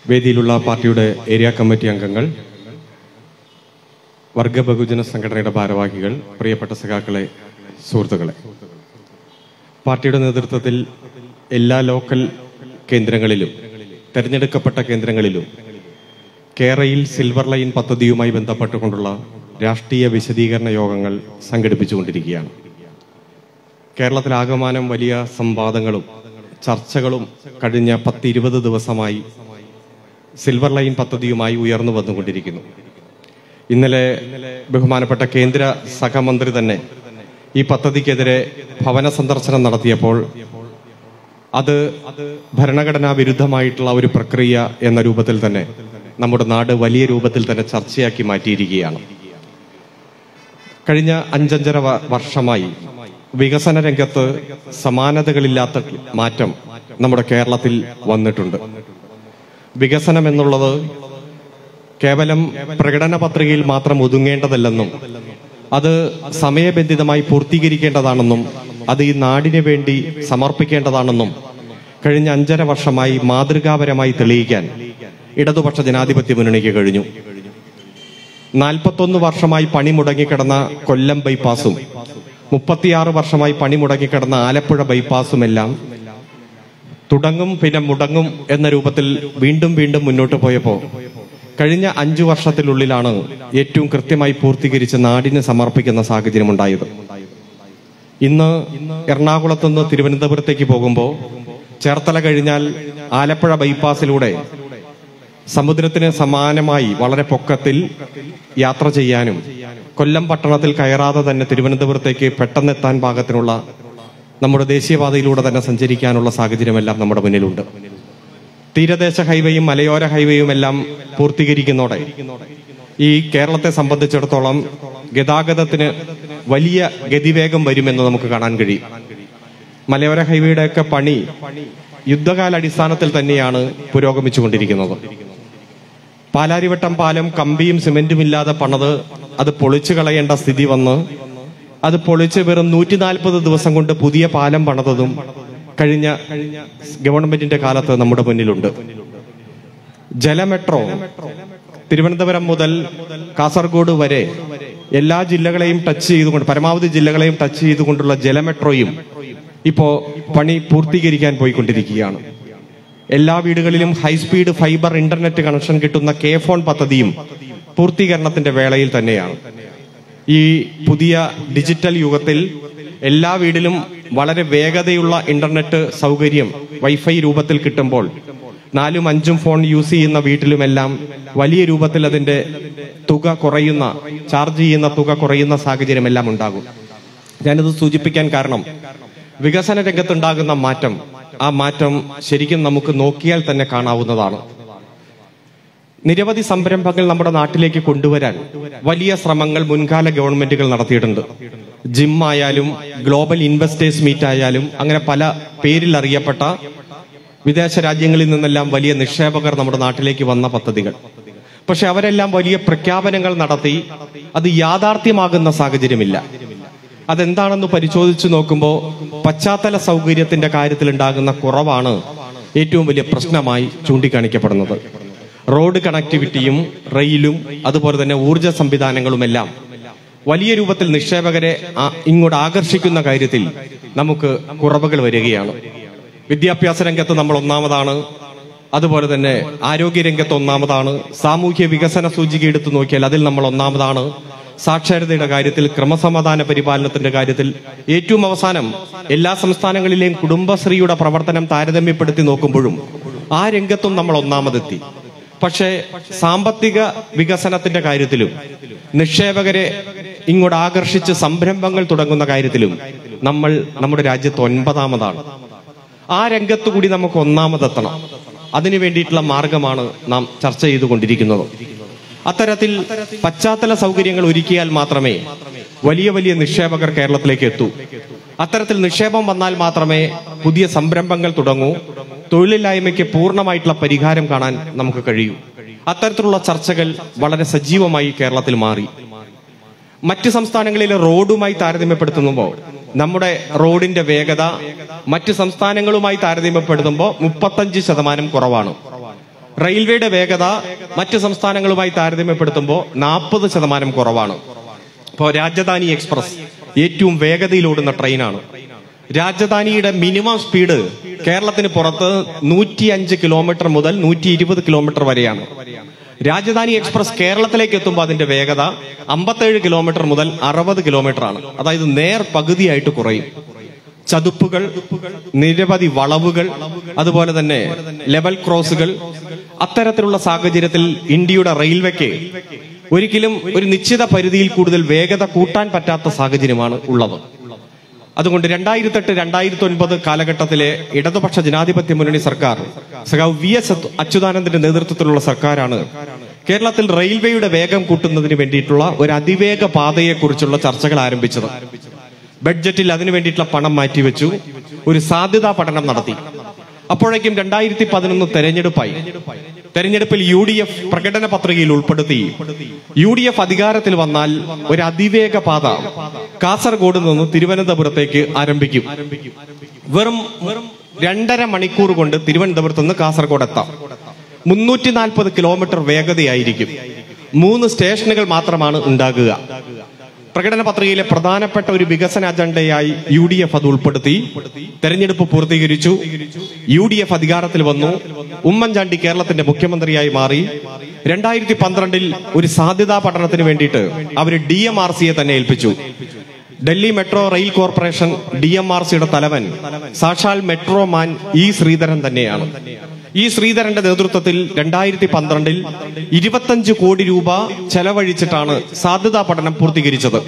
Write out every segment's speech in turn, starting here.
വേദിയിലുള്ള പാർട്ടിയുടെ area committee അംഗങ്ങൾ വർഗ ബഹുജന സംഘടനയുടെ ഭാരവാഹികൾ പ്രിയപ്പെട്ട സഖാക്കളെ സുഹൃത്തുക്കളെ പാർട്ടിയുടെ നേതൃത്വത്തിൽ എല്ലാ ലോക്കൽ കേന്ദ്രങ്ങളിലും തെരഞ്ഞെടുക്കപ്പെട്ട കേന്ദ്രങ്ങളിലും കേരയിൽ സിൽവർ ലൈൻ പദ്ധതിയുമായി ബന്ധപ്പെട്ടുകൊണ്ടുള്ള രാഷ്ട്രീയ വിശദീകരണ യോഗങ്ങൾ സംഘടിപ്പിച്ചുകൊണ്ടിരിക്കുകയാണ് കേരളത്തിലാകമാനം വലിയ സംവാദങ്ങളും ചർച്ചകളും കഴിഞ്ഞ പത്ത് ഇരുപത് ദിവസമായി സിൽവർ ലൈൻ പദ്ധതിയുമായി ഉയർന്നു വന്നുകൊണ്ടിരിക്കുന്നു ഇന്നലെ ബഹുമാനപ്പെട്ട കേന്ദ്ര സഹമന്ത്രി തന്നെ ഈ പദ്ധതിക്കെതിരെ ഭവന സന്ദർശനം നടത്തിയപ്പോൾ അത് ഭരണഘടനാ വിരുദ്ധമായിട്ടുള്ള ഒരു പ്രക്രിയ എന്ന രൂപത്തിൽ തന്നെ നമ്മുടെ നാട് വലിയ രൂപത്തിൽ തന്നെ ചർച്ചയാക്കി മാറ്റിയിരിക്കുകയാണ് കഴിഞ്ഞ അഞ്ചഞ്ചര വ- വർഷമായി വികസന രംഗത്ത് സമാനതകളില്ലാത്ത മാറ്റം നമ്മുടെ കേരളത്തിൽ വന്നിട്ടുണ്ട് വികസനം എന്നുള്ളത് കേവലം പ്രകടന പത്രികയിൽ മാത്രം ഒതുങ്ങേണ്ടതല്ലെന്നും അത് സമയബന്ധിതമായി പൂർത്തീകരിക്കേണ്ടതാണെന്നും അത് ഈ നാടിന് വേണ്ടി സമർപ്പിക്കേണ്ടതാണെന്നും കഴിഞ്ഞ അഞ്ചര വർഷമായി മാതൃകാപരമായി തെളിയിക്കാൻ ഇടതുപക്ഷ ജനാധിപത്യ മുന്നണിക്ക് കഴിഞ്ഞു നാൽപ്പത്തൊന്ന് വർഷമായി പണി മുടങ്ങിക്കിടന്ന കൊല്ലം ബൈപ്പാസും മുപ്പത്തിയാറ് വർഷമായി പണി മുടങ്ങിക്കിടന്ന ആലപ്പുഴ ബൈപ്പാസുമെല്ലാം തുടങ്ങും പിന്നെ മുടങ്ങും എന്ന രൂപത്തിൽ വീണ്ടും വീണ്ടും മുന്നോട്ട് പോയപ്പോ കഴിഞ്ഞ അഞ്ചു വർഷത്തിനുള്ളിലാണ് ഏറ്റവും കൃത്യമായി പൂർത്തീകരിച്ച് നാടിന് സമർപ്പിക്കുന്ന സാഹചര്യം ഉണ്ടായത് ഇന്ന് എറണാകുളത്ത് നിന്ന് തിരുവനന്തപുരത്തേക്ക് പോകുമ്പോൾ ചേർത്തല കഴിഞ്ഞാൽ ആലപ്പുഴ ബൈപ്പാസിലൂടെ സമുദ്രത്തിന് സമാനമായി വളരെ പൊക്കത്തിൽ യാത്ര ചെയ്യാനും കൊല്ലം പട്ടണത്തിൽ കയറാതെ തന്നെ തിരുവനന്തപുരത്തേക്ക് പെട്ടെന്നെത്താൻ പാകത്തിനുള്ള നമ്മുടെ ദേശീയപാതയിലൂടെ തന്നെ സഞ്ചരിക്കാനുള്ള സാഹചര്യമെല്ലാം നമ്മുടെ മുന്നിലുണ്ട് തീരദേശ ഹൈവേയും മലയോര ഹൈവേയും എല്ലാം പൂർത്തീകരിക്കുന്നതോടെ ഈ കേരളത്തെ സംബന്ധിച്ചിടത്തോളം ഗതാഗതത്തിന് വലിയ ഗതിവേഗം വരുമെന്ന് നമുക്ക് കാണാൻ കഴിയും മലയോര ഹൈവേയുടെയൊക്കെ പണി യുദ്ധകാല അടിസ്ഥാനത്തിൽ തന്നെയാണ് പുരോഗമിച്ചുകൊണ്ടിരിക്കുന്നത് പാലാരിവട്ടം പാലം കമ്പിയും സിമെന്റും ഇല്ലാതെ പണത് അത് പൊളിച്ചു കളയേണ്ട സ്ഥിതി വന്ന് അത് പൊളിച്ച് വെറും നൂറ്റി നാൽപ്പത് ദിവസം കൊണ്ട് പുതിയ പാലം പണിതതും കഴിഞ്ഞ ഗവൺമെന്റിന്റെ കാലത്ത് നമ്മുടെ മുന്നിലുണ്ട് ജലമെട്രോ തിരുവനന്തപുരം മുതൽ കാസർഗോഡ് വരെ എല്ലാ ജില്ലകളെയും ടച്ച് ചെയ്തുകൊണ്ട് പരമാവധി ജില്ലകളെയും ടച്ച് ചെയ്തുകൊണ്ടുള്ള ജലമെട്രോയും ഇപ്പോ പണി പൂർത്തീകരിക്കാൻ പോയിക്കൊണ്ടിരിക്കുകയാണ് എല്ലാ വീടുകളിലും ഹൈസ്പീഡ് ഫൈബർ ഇന്റർനെറ്റ് കണക്ഷൻ കിട്ടുന്ന കെ ഫോൺ പദ്ധതിയും പൂർത്തീകരണത്തിന്റെ വേളയിൽ തന്നെയാണ് ഈ പുതിയ ഡിജിറ്റൽ യുഗത്തിൽ എല്ലാ വീടിലും വളരെ വേഗതയുള്ള ഇന്റർനെറ്റ് സൗകര്യം വൈഫൈ രൂപത്തിൽ കിട്ടുമ്പോൾ നാലും അഞ്ചും ഫോൺ യൂസ് ചെയ്യുന്ന വീട്ടിലുമെല്ലാം വലിയ രൂപത്തിൽ അതിന്റെ തുക കുറയുന്ന ചാർജ് ചെയ്യുന്ന തുക കുറയുന്ന സാഹചര്യമെല്ലാം ഉണ്ടാകും ഞാനിത് സൂചിപ്പിക്കാൻ കാരണം വികസന രംഗത്തുണ്ടാകുന്ന മാറ്റം ആ മാറ്റം ശരിക്കും നമുക്ക് നോക്കിയാൽ തന്നെ കാണാവുന്നതാണ് നിരവധി സംരംഭങ്ങൾ നമ്മുടെ നാട്ടിലേക്ക് കൊണ്ടുവരാൻ വലിയ ശ്രമങ്ങൾ മുൻകാല ഗവൺമെന്റുകൾ നടത്തിയിട്ടുണ്ട് ജിം ആയാലും ഗ്ലോബൽ ഇൻവെസ്റ്റേഴ്സ് മീറ്റ് ആയാലും അങ്ങനെ പല പേരിൽ അറിയപ്പെട്ട വിദേശ രാജ്യങ്ങളിൽ നിന്നെല്ലാം വലിയ നിക്ഷേപകർ നമ്മുടെ നാട്ടിലേക്ക് വന്ന പദ്ധതികൾ പക്ഷെ അവരെല്ലാം വലിയ പ്രഖ്യാപനങ്ങൾ നടത്തി അത് യാഥാർത്ഥ്യമാകുന്ന സാഹചര്യമില്ല അതെന്താണെന്ന് പരിശോധിച്ചു നോക്കുമ്പോൾ പശ്ചാത്തല സൗകര്യത്തിന്റെ കാര്യത്തിൽ ഉണ്ടാകുന്ന കുറവാണ് ഏറ്റവും വലിയ പ്രശ്നമായി ചൂണ്ടിക്കാണിക്കപ്പെടുന്നത് റോഡ് കണക്ടിവിറ്റിയും റെയിലും അതുപോലെ തന്നെ ഊർജ സംവിധാനങ്ങളുമെല്ലാം വലിയ രൂപത്തിൽ നിക്ഷേപകരെ ആ- ഇങ്ങോട്ട് ആകർഷിക്കുന്ന കാര്യത്തിൽ നമുക്ക് കുറവുകൾ വരികയാണ് വിദ്യാഭ്യാസ രംഗത്ത് നമ്മൾ ഒന്നാമതാണ് അതുപോലെ തന്നെ ആരോഗ്യ രംഗത്ത് ഒന്നാമതാണ് സാമൂഹ്യ വികസന സൂചിക എടുത്തു നോക്കിയാൽ അതിൽ നമ്മൾ ഒന്നാമതാണ് സാക്ഷരതയുടെ കാര്യത്തിൽ ക്രമസമാധാന പരിപാലനത്തിന്റെ കാര്യത്തിൽ ഏറ്റവും അവസാനം എല്ലാ സംസ്ഥാനങ്ങളിലെയും കുടുംബശ്രീയുടെ പ്രവർത്തനം താരതമ്യപ്പെടുത്തി നോക്കുമ്പോഴും ആ രംഗത്തും നമ്മൾ ഒന്നാമതെത്തി പക്ഷേ സാമ്പത്തിക വികസനത്തിന്റെ കാര്യത്തിലും നിക്ഷേപകരെ ഇങ്ങോട്ട് ആകർഷിച്ച് സംരംഭങ്ങൾ തുടങ്ങുന്ന കാര്യത്തിലും നമ്മൾ നമ്മുടെ രാജ്യത്ത് ഒൻപതാമതാണ് ആ രംഗത്തു കൂടി നമുക്ക് ഒന്നാമതെത്തണം അതിനു വേണ്ടിയിട്ടുള്ള മാർഗമാണ് നാം ചർച്ച ചെയ്തുകൊണ്ടിരിക്കുന്നത് അത്തരത്തിൽ പശ്ചാത്തല സൗകര്യങ്ങൾ ഒരുക്കിയാൽ മാത്രമേ വലിയ വലിയ നിക്ഷേപകർ കേരളത്തിലേക്ക് എത്തൂ അത്തരത്തിൽ നിക്ഷേപം വന്നാൽ മാത്രമേ പുതിയ സംരംഭങ്ങൾ തുടങ്ങൂ തൊഴിലില്ലായ്മയ്ക്ക് പൂർണ്ണമായിട്ടുള്ള പരിഹാരം കാണാൻ നമുക്ക് കഴിയൂ അത്തരത്തിലുള്ള ചർച്ചകൾ വളരെ സജീവമായി കേരളത്തിൽ മാറി മറ്റ് സംസ്ഥാനങ്ങളിലെ റോഡുമായി താരതമ്യപ്പെടുത്തുമ്പോൾ നമ്മുടെ റോഡിന്റെ വേഗത മറ്റ് സംസ്ഥാനങ്ങളുമായി താരതമ്യപ്പെടുത്തുമ്പോൾ മുപ്പത്തഞ്ച് ശതമാനം കുറവാണ് റെയിൽവേയുടെ വേഗത മറ്റ് സംസ്ഥാനങ്ങളുമായി താരതമ്യപ്പെടുത്തുമ്പോൾ നാൽപ്പത് ശതമാനം കുറവാണ് ഇപ്പോൾ രാജധാനി എക്സ്പ്രസ് ഏറ്റവും വേഗതയിലോടുന്ന ട്രെയിനാണ് രാജധാനിയുടെ മിനിമം സ്പീഡ് കേരളത്തിന് പുറത്ത് നൂറ്റി അഞ്ച് കിലോമീറ്റർ മുതൽ നൂറ്റി ഇരുപത് കിലോമീറ്റർ വരെയാണ് രാജധാനി എക്സ്പ്രസ് കേരളത്തിലേക്ക് എത്തുമ്പോൾ അതിന്റെ വേഗത അമ്പത്തേഴ് കിലോമീറ്റർ മുതൽ അറുപത് കിലോമീറ്റർ ആണ് അതായത് നേർ പകുതിയായിട്ട് കുറയും ചതുപ്പുകൾ നിരവധി വളവുകൾ അതുപോലെ തന്നെ ലെവൽ ക്രോസുകൾ അത്തരത്തിലുള്ള സാഹചര്യത്തിൽ ഇന്ത്യയുടെ റെയിൽവേക്ക് ഒരിക്കലും ഒരു നിശ്ചിത പരിധിയിൽ കൂടുതൽ വേഗത കൂട്ടാൻ പറ്റാത്ത സാഹചര്യമാണ് ഉള്ളത് അതുകൊണ്ട് രണ്ടായിരത്തി എട്ട് രണ്ടായിരത്തി ഒൻപത് കാലഘട്ടത്തിലെ ഇടതുപക്ഷ ജനാധിപത്യ മുന്നണി സർക്കാർ സഖാവ് വി എസ് അച്യുതാനന്ദന്റെ നേതൃത്വത്തിലുള്ള സർക്കാരാണ് കേരളത്തിൽ റെയിൽവേയുടെ വേഗം കൂട്ടുന്നതിന് വേണ്ടിയിട്ടുള്ള ഒരു അതിവേഗ പാതയെക്കുറിച്ചുള്ള ചർച്ചകൾ ആരംഭിച്ചത് ബഡ്ജറ്റിൽ അതിനു വേണ്ടിയിട്ടുള്ള പണം മാറ്റിവെച്ചു ഒരു സാധ്യതാ പഠനം നടത്തി അപ്പോഴേക്കും രണ്ടായിരത്തി പതിനൊന്ന് തെരഞ്ഞെടുപ്പായി തെരഞ്ഞെടുപ്പിൽ യു ഡി എഫ് പ്രകടന പത്രികയിൽ ഉൾപ്പെടുത്തി യു ഡി എഫ് അധികാരത്തിൽ വന്നാൽ ഒരു അതിവേഗ പാത കാസർഗോഡ് നിന്ന് തിരുവനന്തപുരത്തേക്ക് ആരംഭിക്കും വെറും രണ്ടര മണിക്കൂർ കൊണ്ട് തിരുവനന്തപുരത്ത് നിന്ന് കാസർഗോഡ് എത്താം മുന്നൂറ്റി നാൽപ്പത് കിലോമീറ്റർ വേഗതയായിരിക്കും മൂന്ന് സ്റ്റേഷനുകൾ മാത്രമാണ് ഉണ്ടാകുക പ്രകടന പത്രികയിലെ പ്രധാനപ്പെട്ട ഒരു വികസന അജണ്ടയായി യു ഡി എഫ് അത് ഉൾപ്പെടുത്തി തെരഞ്ഞെടുപ്പ് പൂർത്തീകരിച്ചു യു ഡി എഫ് അധികാരത്തിൽ വന്നു ഉമ്മൻചാണ്ടി കേരളത്തിന്റെ മുഖ്യമന്ത്രിയായി മാറി രണ്ടായിരത്തി പന്ത്രണ്ടിൽ ഒരു സാധ്യതാ പഠനത്തിന് വേണ്ടിയിട്ട് അവർ ഡി എം ആർ സിയെ തന്നെ ഏൽപ്പിച്ചു Delhi metro rail corporation D M R സിയുടെ തലവൻ സാക്ഷാൽ മെട്രോ മാൻ ഇ ശ്രീധരൻ തന്നെയാണ് ഈ ശ്രീധരന്റെ നേതൃത്വത്തിൽ രണ്ടായിരത്തി പന്ത്രണ്ടിൽ ഇരുപത്തഞ്ച് കോടി രൂപ ചെലവഴിച്ചിട്ടാണ് സാധ്യതാ പഠനം പൂർത്തീകരിച്ചത്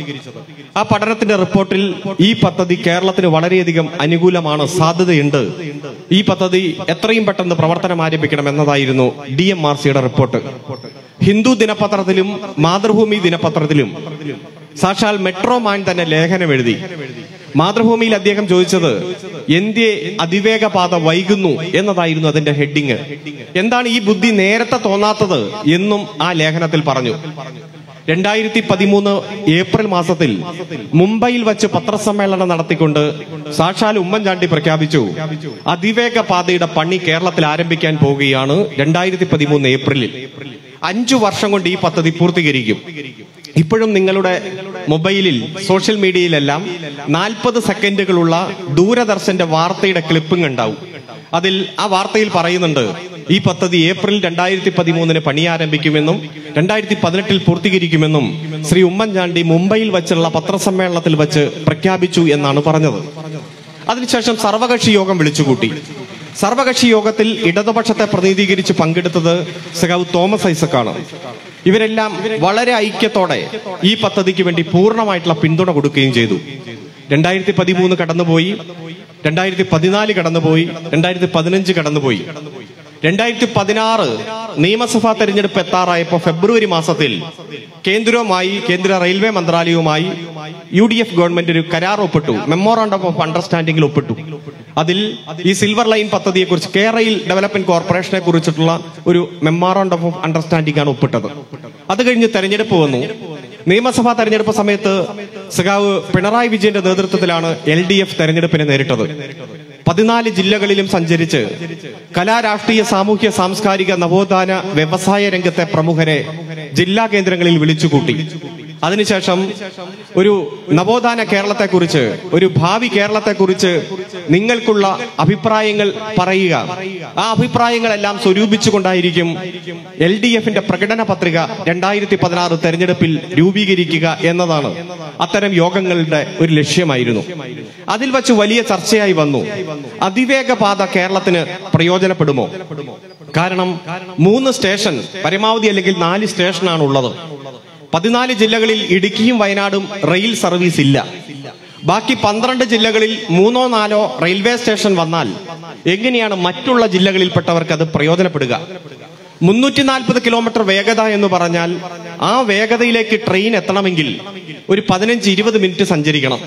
ആ പഠനത്തിന്റെ റിപ്പോർട്ടിൽ ഈ പദ്ധതി കേരളത്തിന് വളരെയധികം അനുകൂലമാണ് സാധ്യതയുണ്ട് ഈ പദ്ധതി എത്രയും പെട്ടെന്ന് പ്രവർത്തനം ആരംഭിക്കണം എന്നതായിരുന്നു ഡി എം ആർ സിയുടെ റിപ്പോർട്ട് ഹിന്ദു ദിനപത്രത്തിലും മാതൃഭൂമി ദിനപത്രത്തിലും സാക്ഷാൽ മെട്രോ മാൻ തന്നെ ലേഖനം എഴുതി മാതൃഭൂമിയിൽ അദ്ദേഹം ചോദിച്ചത് എന്തേ അതിവേഗ പാത വൈകുന്നു എന്നതായിരുന്നു അതിന്റെ ഹെഡിങ് എന്താണ് ഈ ബുദ്ധി നേരത്തെ തോന്നാത്തത് എന്നും ആ ലേഖനത്തിൽ പറഞ്ഞു രണ്ടായിരത്തി പതിമൂന്ന് ഏപ്രിൽ മാസത്തിൽ മുംബൈയിൽ വച്ച് പത്രസമ്മേളനം നടത്തിക്കൊണ്ട് സാക്ഷാൽ ഉമ്മൻചാണ്ടി പ്രഖ്യാപിച്ചു അതിവേഗ പാതയുടെ പണി കേരളത്തിൽ ആരംഭിക്കാൻ പോവുകയാണ് രണ്ടായിരത്തി പതിമൂന്ന് ഏപ്രിലിൽ അഞ്ചു വർഷം കൊണ്ട് ഈ പദ്ധതി പൂർത്തീകരിക്കും ഇപ്പോഴും നിങ്ങളുടെ മൊബൈലിൽ സോഷ്യൽ മീഡിയയിലെല്ലാം നാൽപ്പത് സെക്കൻഡുകളുള്ള ദൂരദർശന്റെ വാർത്തയുടെ ക്ലിപ്പിംഗ് ഉണ്ടാവും അതിൽ ആ വാർത്തയിൽ പറയുന്നുണ്ട് ഈ പദ്ധതി ഏപ്രിൽ രണ്ടായിരത്തി പതിമൂന്നിന് പണി ആരംഭിക്കുമെന്നും രണ്ടായിരത്തി പതിനെട്ടിൽ പൂർത്തീകരിക്കുമെന്നും ശ്രീ ഉമ്മൻചാണ്ടി മുംബൈയിൽ വച്ചുള്ള പത്രസമ്മേളനത്തിൽ വെച്ച് പ്രഖ്യാപിച്ചു എന്നാണ് പറഞ്ഞത് അതിനുശേഷം സർവകക്ഷി യോഗം വിളിച്ചുകൂട്ടി സർവകക്ഷി യോഗത്തിൽ ഇടതുപക്ഷത്തെ പ്രതിനിധീകരിച്ച് പങ്കെടുത്തത് സഖാവ് തോമസ് ഐസക്കാണ് ഇവരെല്ലാം വളരെ ഐക്യത്തോടെ ഈ പദ്ധതിക്ക് വേണ്ടി പൂർണ്ണമായിട്ടുള്ള പിന്തുണ കൊടുക്കുകയും ചെയ്തു രണ്ടായിരത്തി പതിമൂന്ന് കടന്നുപോയി രണ്ടായിരത്തി പതിനാല് കടന്നുപോയി രണ്ടായിരത്തി പതിനഞ്ച് കടന്നുപോയി രണ്ടായിരത്തി പതിനാറ് നിയമസഭാ തെരഞ്ഞെടുപ്പ് എത്താറായപ്പോ ഫെബ്രുവരി മാസത്തിൽ കേന്ദ്രവുമായി കേന്ദ്ര റെയിൽവേ മന്ത്രാലയവുമായി യു ഡി എഫ് ഗവൺമെന്റ് ഒരു കരാർ ഒപ്പിട്ടു മെമ്മോറാണ്ടം ഓഫ് അണ്ടർസ്റ്റാൻഡിംഗിൽ ഒപ്പിട്ടു അതിൽ ഈ സിൽവർ ലൈൻ പദ്ധതിയെ കുറിച്ച് കേരയിൽ ഡെവലപ്മെന്റ് കോർപ്പറേഷനെ കുറിച്ചിട്ടുള്ള ഒരു മെമ്മോറാണ്ടം ഓഫ് അണ്ടർസ്റ്റാൻഡിംഗ് ആണ് ഒപ്പിട്ടത് അത് കഴിഞ്ഞ് തെരഞ്ഞെടുപ്പ് വന്നു നിയമസഭാ തെരഞ്ഞെടുപ്പ് സമയത്ത് സഖാവ് പിണറായി വിജയന്റെ നേതൃത്വത്തിലാണ് എൽ ഡി എഫ് തെരഞ്ഞെടുപ്പിനെ നേരിട്ടത് പതിനാല് ജില്ലകളിലും സഞ്ചരിച്ച് കലാ രാഷ്ട്രീയ സാമൂഹ്യ സാംസ്കാരിക നവോത്ഥാന വ്യവസായ രംഗത്തെ പ്രമുഖരെ ജില്ലാ കേന്ദ്രങ്ങളിൽ വിളിച്ചുകൂട്ടി അതിനുശേഷം ഒരു നവോത്ഥാന കേരളത്തെക്കുറിച്ച് ഒരു ഭാവി കേരളത്തെക്കുറിച്ച് നിങ്ങൾക്കുള്ള അഭിപ്രായങ്ങൾ പറയുക ആ അഭിപ്രായങ്ങളെല്ലാം സ്വരൂപിച്ചുകൊണ്ടായിരിക്കും എൽ ഡി എഫിന്റെ പ്രകടന പത്രിക രണ്ടായിരത്തി പതിനാറ് തെരഞ്ഞെടുപ്പിൽ രൂപീകരിക്കുക എന്നതാണ് അത്തരം യോഗങ്ങളുടെ ഒരു ലക്ഷ്യമായിരുന്നു അതിൽ വച്ച് വലിയ ചർച്ചയായി വന്നു അതിവേഗ പാത കേരളത്തിന് പ്രയോജനപ്പെടുമോ കാരണം മൂന്ന് സ്റ്റേഷൻ പരമാവധി അല്ലെങ്കിൽ നാല് സ്റ്റേഷനാണ് ഉള്ളത് പതിനാല് ജില്ലകളിൽ ഇടുക്കിയും വയനാടും റെയിൽ സർവീസ് ഇല്ല ബാക്കി പന്ത്രണ്ട് ജില്ലകളിൽ മൂന്നോ നാലോ റെയിൽവേ സ്റ്റേഷൻ വന്നാൽ എങ്ങനെയാണ് മറ്റുള്ള ജില്ലകളിൽപ്പെട്ടവർക്ക് അത് പ്രയോജനപ്പെടുക മുന്നൂറ്റി നാൽപ്പത് കിലോമീറ്റർ വേഗത എന്ന് പറഞ്ഞാൽ ആ വേഗതയിലേക്ക് ട്രെയിൻ എത്തണമെങ്കിൽ ഒരു പതിനഞ്ച് ഇരുപത് മിനിറ്റ് സഞ്ചരിക്കണം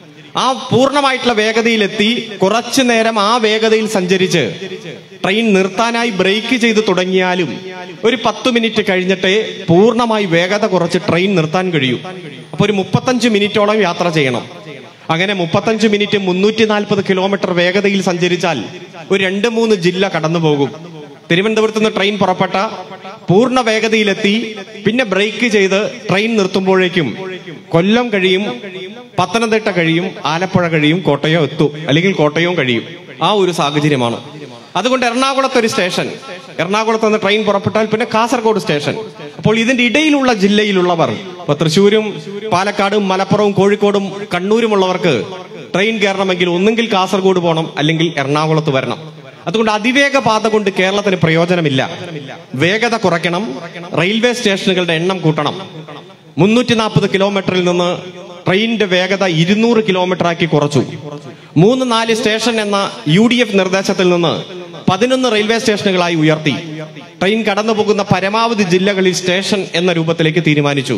ആ പൂർണ്ണമായിട്ടുള്ള വേഗതയിലെത്തി കുറച്ചു നേരം ആ വേഗതയിൽ സഞ്ചരിച്ച് ട്രെയിൻ നിർത്താനായി ബ്രേക്ക് ചെയ്ത് തുടങ്ങിയാലും ഒരു പത്ത് മിനിറ്റ് കഴിഞ്ഞിട്ടേ പൂർണ്ണമായി വേഗത കുറച്ച് ട്രെയിൻ നിർത്താൻ കഴിയൂ അപ്പൊ ഒരു മുപ്പത്തഞ്ച് മിനിറ്റോളം യാത്ര ചെയ്യണം അങ്ങനെ മുപ്പത്തഞ്ച് മിനിറ്റ് മുന്നൂറ്റി നാൽപ്പത് കിലോമീറ്റർ വേഗതയിൽ സഞ്ചരിച്ചാൽ ഒരു രണ്ട് മൂന്ന് ജില്ല കടന്നു പോകും തിരുവനന്തപുരത്ത് നിന്ന് ട്രെയിൻ പുറപ്പെട്ട പൂർണ്ണ വേഗതയിലെത്തി പിന്നെ ബ്രേക്ക് ചെയ്ത് ട്രെയിൻ നിർത്തുമ്പോഴേക്കും കൊല്ലം കഴിയും പത്തനംതിട്ട കഴിയും ആലപ്പുഴ കഴിയും കോട്ടയം എത്തും അല്ലെങ്കിൽ കോട്ടയവും കഴിയും ആ ഒരു സാഹചര്യമാണ് അതുകൊണ്ട് എറണാകുളത്ത് ഒരു സ്റ്റേഷൻ എറണാകുളത്ത് നിന്ന് ട്രെയിൻ പുറപ്പെട്ടാൽ പിന്നെ കാസർഗോഡ് സ്റ്റേഷൻ അപ്പോൾ ഇതിന്റെ ഇടയിലുള്ള ജില്ലയിലുള്ളവർ ഇപ്പൊ തൃശ്ശൂരും പാലക്കാടും മലപ്പുറവും കോഴിക്കോടും കണ്ണൂരുമുള്ളവർക്ക് ട്രെയിൻ കയറണമെങ്കിൽ ഒന്നുകിൽ കാസർഗോഡ് പോകണം അല്ലെങ്കിൽ എറണാകുളത്ത് വരണം അതുകൊണ്ട് അതിവേഗ പാത കൊണ്ട് കേരളത്തിന് പ്രയോജനമില്ല വേഗത കുറയ്ക്കണം റെയിൽവേ സ്റ്റേഷനുകളുടെ എണ്ണം കൂട്ടണം മുന്നൂറ്റി നാൽപ്പത് കിലോമീറ്ററിൽ നിന്ന് ട്രെയിനിന്റെ വേഗത ഇരുന്നൂറ് കിലോമീറ്റർ ആക്കി കുറച്ചു മൂന്ന് നാല് സ്റ്റേഷൻ എന്ന യു ഡി എഫ് നിർദ്ദേശത്തിൽ നിന്ന് പതിനൊന്ന് റെയിൽവേ സ്റ്റേഷനുകളായി ഉയർത്തി ട്രെയിൻ കടന്നു പോകുന്ന പരമാവധി ജില്ലകളിൽ സ്റ്റേഷൻ എന്ന രൂപത്തിലേക്ക് തീരുമാനിച്ചു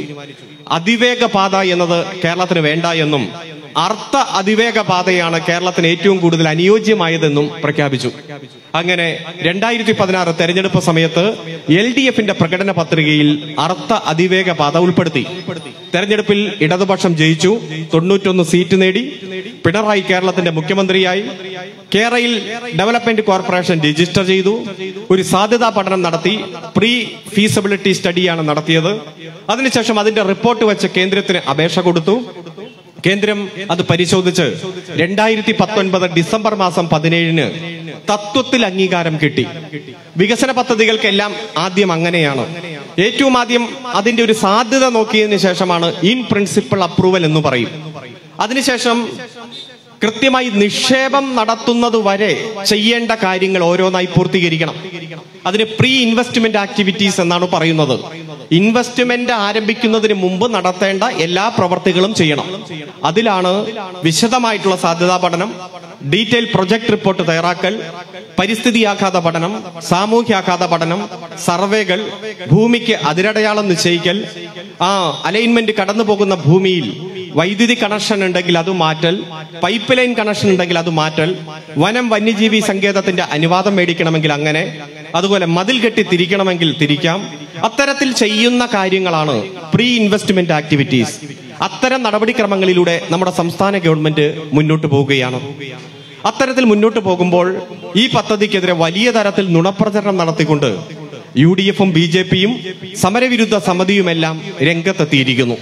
അതിവേഗ പാത എന്നത് കേരളത്തിന് വേണ്ട എന്നും അർത്ഥ അതിവേഗ പാതയാണ് കേരളത്തിന് ഏറ്റവും കൂടുതൽ അനുയോജ്യമായതെന്നും പ്രഖ്യാപിച്ചു അങ്ങനെ രണ്ടായിരത്തി പതിനാറ് തെരഞ്ഞെടുപ്പ് സമയത്ത് എൽ ഡി എഫിന്റെ പ്രകടന പത്രികയിൽ അർത്ഥ അതിവേഗ പാത ഉൾപ്പെടുത്തി തെരഞ്ഞെടുപ്പിൽ ഇടതുപക്ഷം ജയിച്ചു തൊണ്ണൂറ്റൊന്ന് സീറ്റ് നേടി പിണറായി കേരളത്തിന്റെ മുഖ്യമന്ത്രിയായി കേരളയിൽ ഡെവലപ്മെന്റ് കോർപ്പറേഷൻ രജിസ്റ്റർ ചെയ്തു ഒരു സാധ്യതാ പഠനം നടത്തി പ്രീ ഫീസിബിലിറ്റി സ്റ്റഡിയാണ് നടത്തിയത് അതിനുശേഷം അതിന്റെ റിപ്പോർട്ട് വെച്ച് കേന്ദ്രത്തിന് അപേക്ഷ കൊടുത്തു കേന്ദ്രം അത് പരിശോധിച്ച് രണ്ടായിരത്തി പത്തൊൻപത് ഡിസംബർ മാസം പതിനേഴിന് തത്വത്തിൽ അംഗീകാരം കിട്ടി വികസന പദ്ധതികൾക്കെല്ലാം ആദ്യം അങ്ങനെയാണ് ഏറ്റവും ആദ്യം അതിന്റെ ഒരു സാധ്യത നോക്കിയതിനു ശേഷമാണ് ഇൻ പ്രിൻസിപ്പൽ അപ്രൂവൽ എന്ന് പറയും അതിനുശേഷം കൃത്യമായി നിക്ഷേപം നടത്തുന്നത് വരെ ചെയ്യേണ്ട കാര്യങ്ങൾ ഓരോന്നായി പൂർത്തീകരിക്കണം അതിന് പ്രീ ഇൻവെസ്റ്റ്മെന്റ് ആക്ടിവിറ്റീസ് എന്നാണ് പറയുന്നത് ഇൻവെസ്റ്റ്മെന്റ് ആരംഭിക്കുന്നതിന് മുമ്പ് നടത്തേണ്ട എല്ലാ പ്രവർത്തികളും ചെയ്യണം അതിലാണ് വിശദമായിട്ടുള്ള സാധ്യതാ പഠനം ഡീറ്റെയിൽ പ്രൊജക്ട് റിപ്പോർട്ട് തയ്യാറാക്കൽ പരിസ്ഥിതി ആഘാത പഠനം സാമൂഹ്യാഘാത പഠനം സർവേകൾ ഭൂമിക്ക് അതിരടയാളം നിശ്ചയിക്കൽ ആ അലൈൻമെന്റ് കടന്നു പോകുന്ന ഭൂമിയിൽ വൈദ്യുതി കണക്ഷൻ ഉണ്ടെങ്കിൽ അത് മാറ്റൽ പൈപ്പ് ലൈൻ കണക്ഷൻ ഉണ്ടെങ്കിൽ അത് മാറ്റൽ വനം വന്യജീവി സങ്കേതത്തിന്റെ അനുവാദം മേടിക്കണമെങ്കിൽ അങ്ങനെ അതുപോലെ മതിൽ കെട്ടി തിരിക്കണമെങ്കിൽ തിരിക്കാം അത്തരത്തിൽ ചെയ്യുന്ന കാര്യങ്ങളാണ് പ്രീ ഇൻവെസ്റ്റ്മെന്റ് ആക്ടിവിറ്റീസ് അത്തരം നടപടിക്രമങ്ങളിലൂടെ നമ്മുടെ സംസ്ഥാന ഗവൺമെന്റ് മുന്നോട്ട് പോവുകയാണ് അത്തരത്തിൽ മുന്നോട്ട് പോകുമ്പോൾ ഈ പദ്ധതിക്കെതിരെ വലിയ തരത്തിൽ നുണപ്രചരണം നടത്തിക്കൊണ്ട് യു ഡി എഫും ബി ജെ പിയും സമരവിരുദ്ധ സമിതിയുമെല്ലാം രംഗത്തെത്തിയിരിക്കുന്നു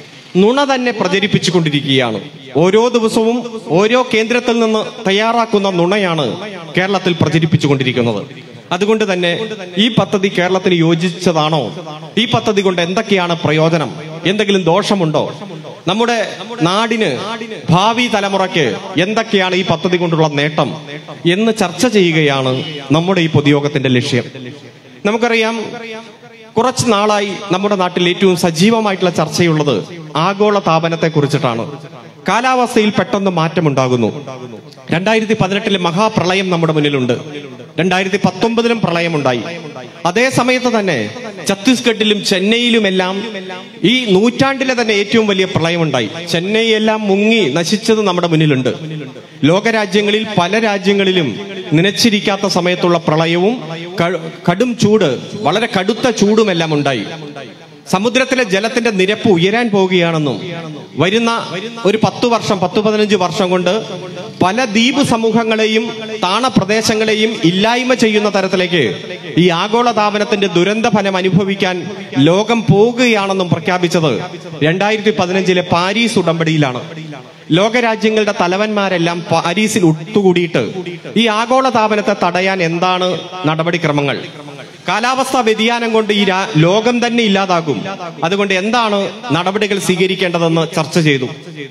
നുണ തന്നെ പ്രചരിപ്പിച്ചുകൊണ്ടിരിക്കുകയാണ് ഓരോ ദിവസവും ഓരോ കേന്ദ്രത്തിൽ നിന്ന് തയ്യാറാക്കുന്ന നുണയാണ് കേരളത്തിൽ പ്രചരിപ്പിച്ചുകൊണ്ടിരിക്കുന്നത് അതുകൊണ്ട് തന്നെ ഈ പദ്ധതി കേരളത്തിന് യോജിച്ചതാണോ ഈ പദ്ധതി കൊണ്ട് എന്തൊക്കെയാണ് പ്രയോജനം എന്തെങ്കിലും ദോഷമുണ്ടോ നമ്മുടെ നാടിന് ഭാവി തലമുറയ്ക്ക് എന്തൊക്കെയാണ് ഈ പദ്ധതി കൊണ്ടുള്ള നേട്ടം എന്ന് ചർച്ച ചെയ്യുകയാണ് നമ്മുടെ ഈ പൊതുയോഗത്തിന്റെ ലക്ഷ്യം നമുക്കറിയാം കുറച്ച് നാളായി നമ്മുടെ നാട്ടിൽ ഏറ്റവും സജീവമായിട്ടുള്ള ചർച്ചയുള്ളത് ആഗോള താപനത്തെ കുറിച്ചിട്ടാണ് കാലാവസ്ഥയിൽ പെട്ടെന്ന് മാറ്റമുണ്ടാകുന്നു രണ്ടായിരത്തി പതിനെട്ടിലെ മഹാപ്രളയം നമ്മുടെ മുന്നിലുണ്ട് രണ്ടായിരത്തി പത്തൊമ്പതിലും പ്രളയമുണ്ടായി അതേ സമയത്ത് തന്നെ ഛത്തീസ്ഗഡിലും ചെന്നൈയിലുമെല്ലാം ഈ നൂറ്റാണ്ടിലെ തന്നെ ഏറ്റവും വലിയ പ്രളയമുണ്ടായി ചെന്നൈ എല്ലാം മുങ്ങി നശിച്ചത് നമ്മുടെ മുന്നിലുണ്ട് ലോകരാജ്യങ്ങളിൽ പല രാജ്യങ്ങളിലും നനച്ചിരിക്കാത്ത സമയത്തുള്ള പ്രളയവും ക- കടും ചൂട് വളരെ കടുത്ത ചൂടുമെല്ലാം ഉണ്ടായി സമുദ്രത്തിലെ ജലത്തിന്റെ നിരപ്പ് ഉയരാൻ പോവുകയാണെന്നും വരുന്ന ഒരു പത്തു വർഷം പത്ത് പതിനഞ്ച് വർഷം കൊണ്ട് പല ദ്വീപ് സമൂഹങ്ങളെയും താണ പ്രദേശങ്ങളെയും ഇല്ലായ്മ ചെയ്യുന്ന തരത്തിലേക്ക് ഈ ആഗോള താപനത്തിന്റെ ദുരന്ത ഫലം അനുഭവിക്കാൻ ലോകം പോകുകയാണെന്നും പ്രഖ്യാപിച്ചത് രണ്ടായിരത്തി പതിനഞ്ചിലെ പാരീസ് ഉടമ്പടിയിലാണ് ലോകരാജ്യങ്ങളുടെ തലവന്മാരെല്ലാം പാരീസിൽ ഒത്തുകൂടിയിട്ട് ഈ ആഗോള താപനത്തെ തടയാൻ എന്താണ് നടപടിക്രമങ്ങൾ കാലാവസ്ഥാ വ്യതിയാനം കൊണ്ട് ഈ രാ- ലോകം തന്നെ ഇല്ലാതാകും അതുകൊണ്ട് എന്താണ് നടപടികൾ സ്വീകരിക്കേണ്ടതെന്ന് ചർച്ച ചെയ്തു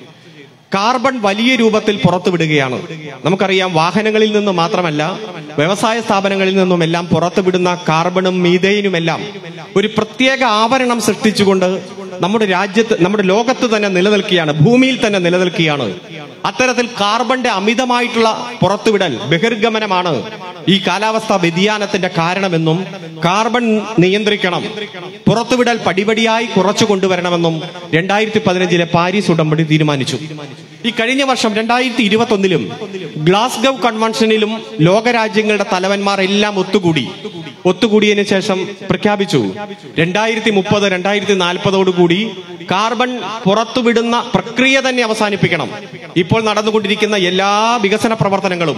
കാർബൺ വലിയ രൂപത്തിൽ പുറത്തുവിടുകയാണ് നമുക്കറിയാം വാഹനങ്ങളിൽ നിന്ന് മാത്രമല്ല വ്യവസായ സ്ഥാപനങ്ങളിൽ നിന്നുമെല്ലാം പുറത്തുവിടുന്ന കാർബണും മീതേനുമെല്ലാം ഒരു പ്രത്യേക ആവരണം സൃഷ്ടിച്ചുകൊണ്ട് നമ്മുടെ രാജ്യത്ത് നമ്മുടെ ലോകത്ത് തന്നെ നിലനിൽക്കുകയാണ് ഭൂമിയിൽ തന്നെ നിലനിൽക്കുകയാണ് അത്തരത്തിൽ കാർബന്റെ അമിതമായിട്ടുള്ള പുറത്തുവിടൽ ബഹിർഗമനമാണ് ഈ കാലാവസ്ഥാ വ്യതിയാനത്തിന്റെ കാരണമെന്നും കാർബൺ നിയന്ത്രിക്കണം പുറത്തുവിടൽ പടിപടിയായി കുറച്ചു കൊണ്ടുവരണമെന്നും രണ്ടായിരത്തി പതിനഞ്ചിലെ പാരീസ് ഉടമ്പടി തീരുമാനിച്ചു ഈ കഴിഞ്ഞ വർഷം രണ്ടായിരത്തി ഇരുപത്തി ഒന്നിലും ഗ്ലാസ്ഗവ് കൺവെൻഷനിലും ലോകരാജ്യങ്ങളുടെ തലവന്മാർ എല്ലാം ഒത്തുകൂടി ഒത്തുകൂടിയതിനു ശേഷം പ്രഖ്യാപിച്ചു രണ്ടായിരത്തി മുപ്പത് രണ്ടായിരത്തി നാൽപ്പതോടുകൂടി കാർബൺ പുറത്തുവിടുന്ന പ്രക്രിയ തന്നെ അവസാനിപ്പിക്കണം ഇപ്പോൾ നടന്നുകൊണ്ടിരിക്കുന്ന എല്ലാ വികസന പ്രവർത്തനങ്ങളും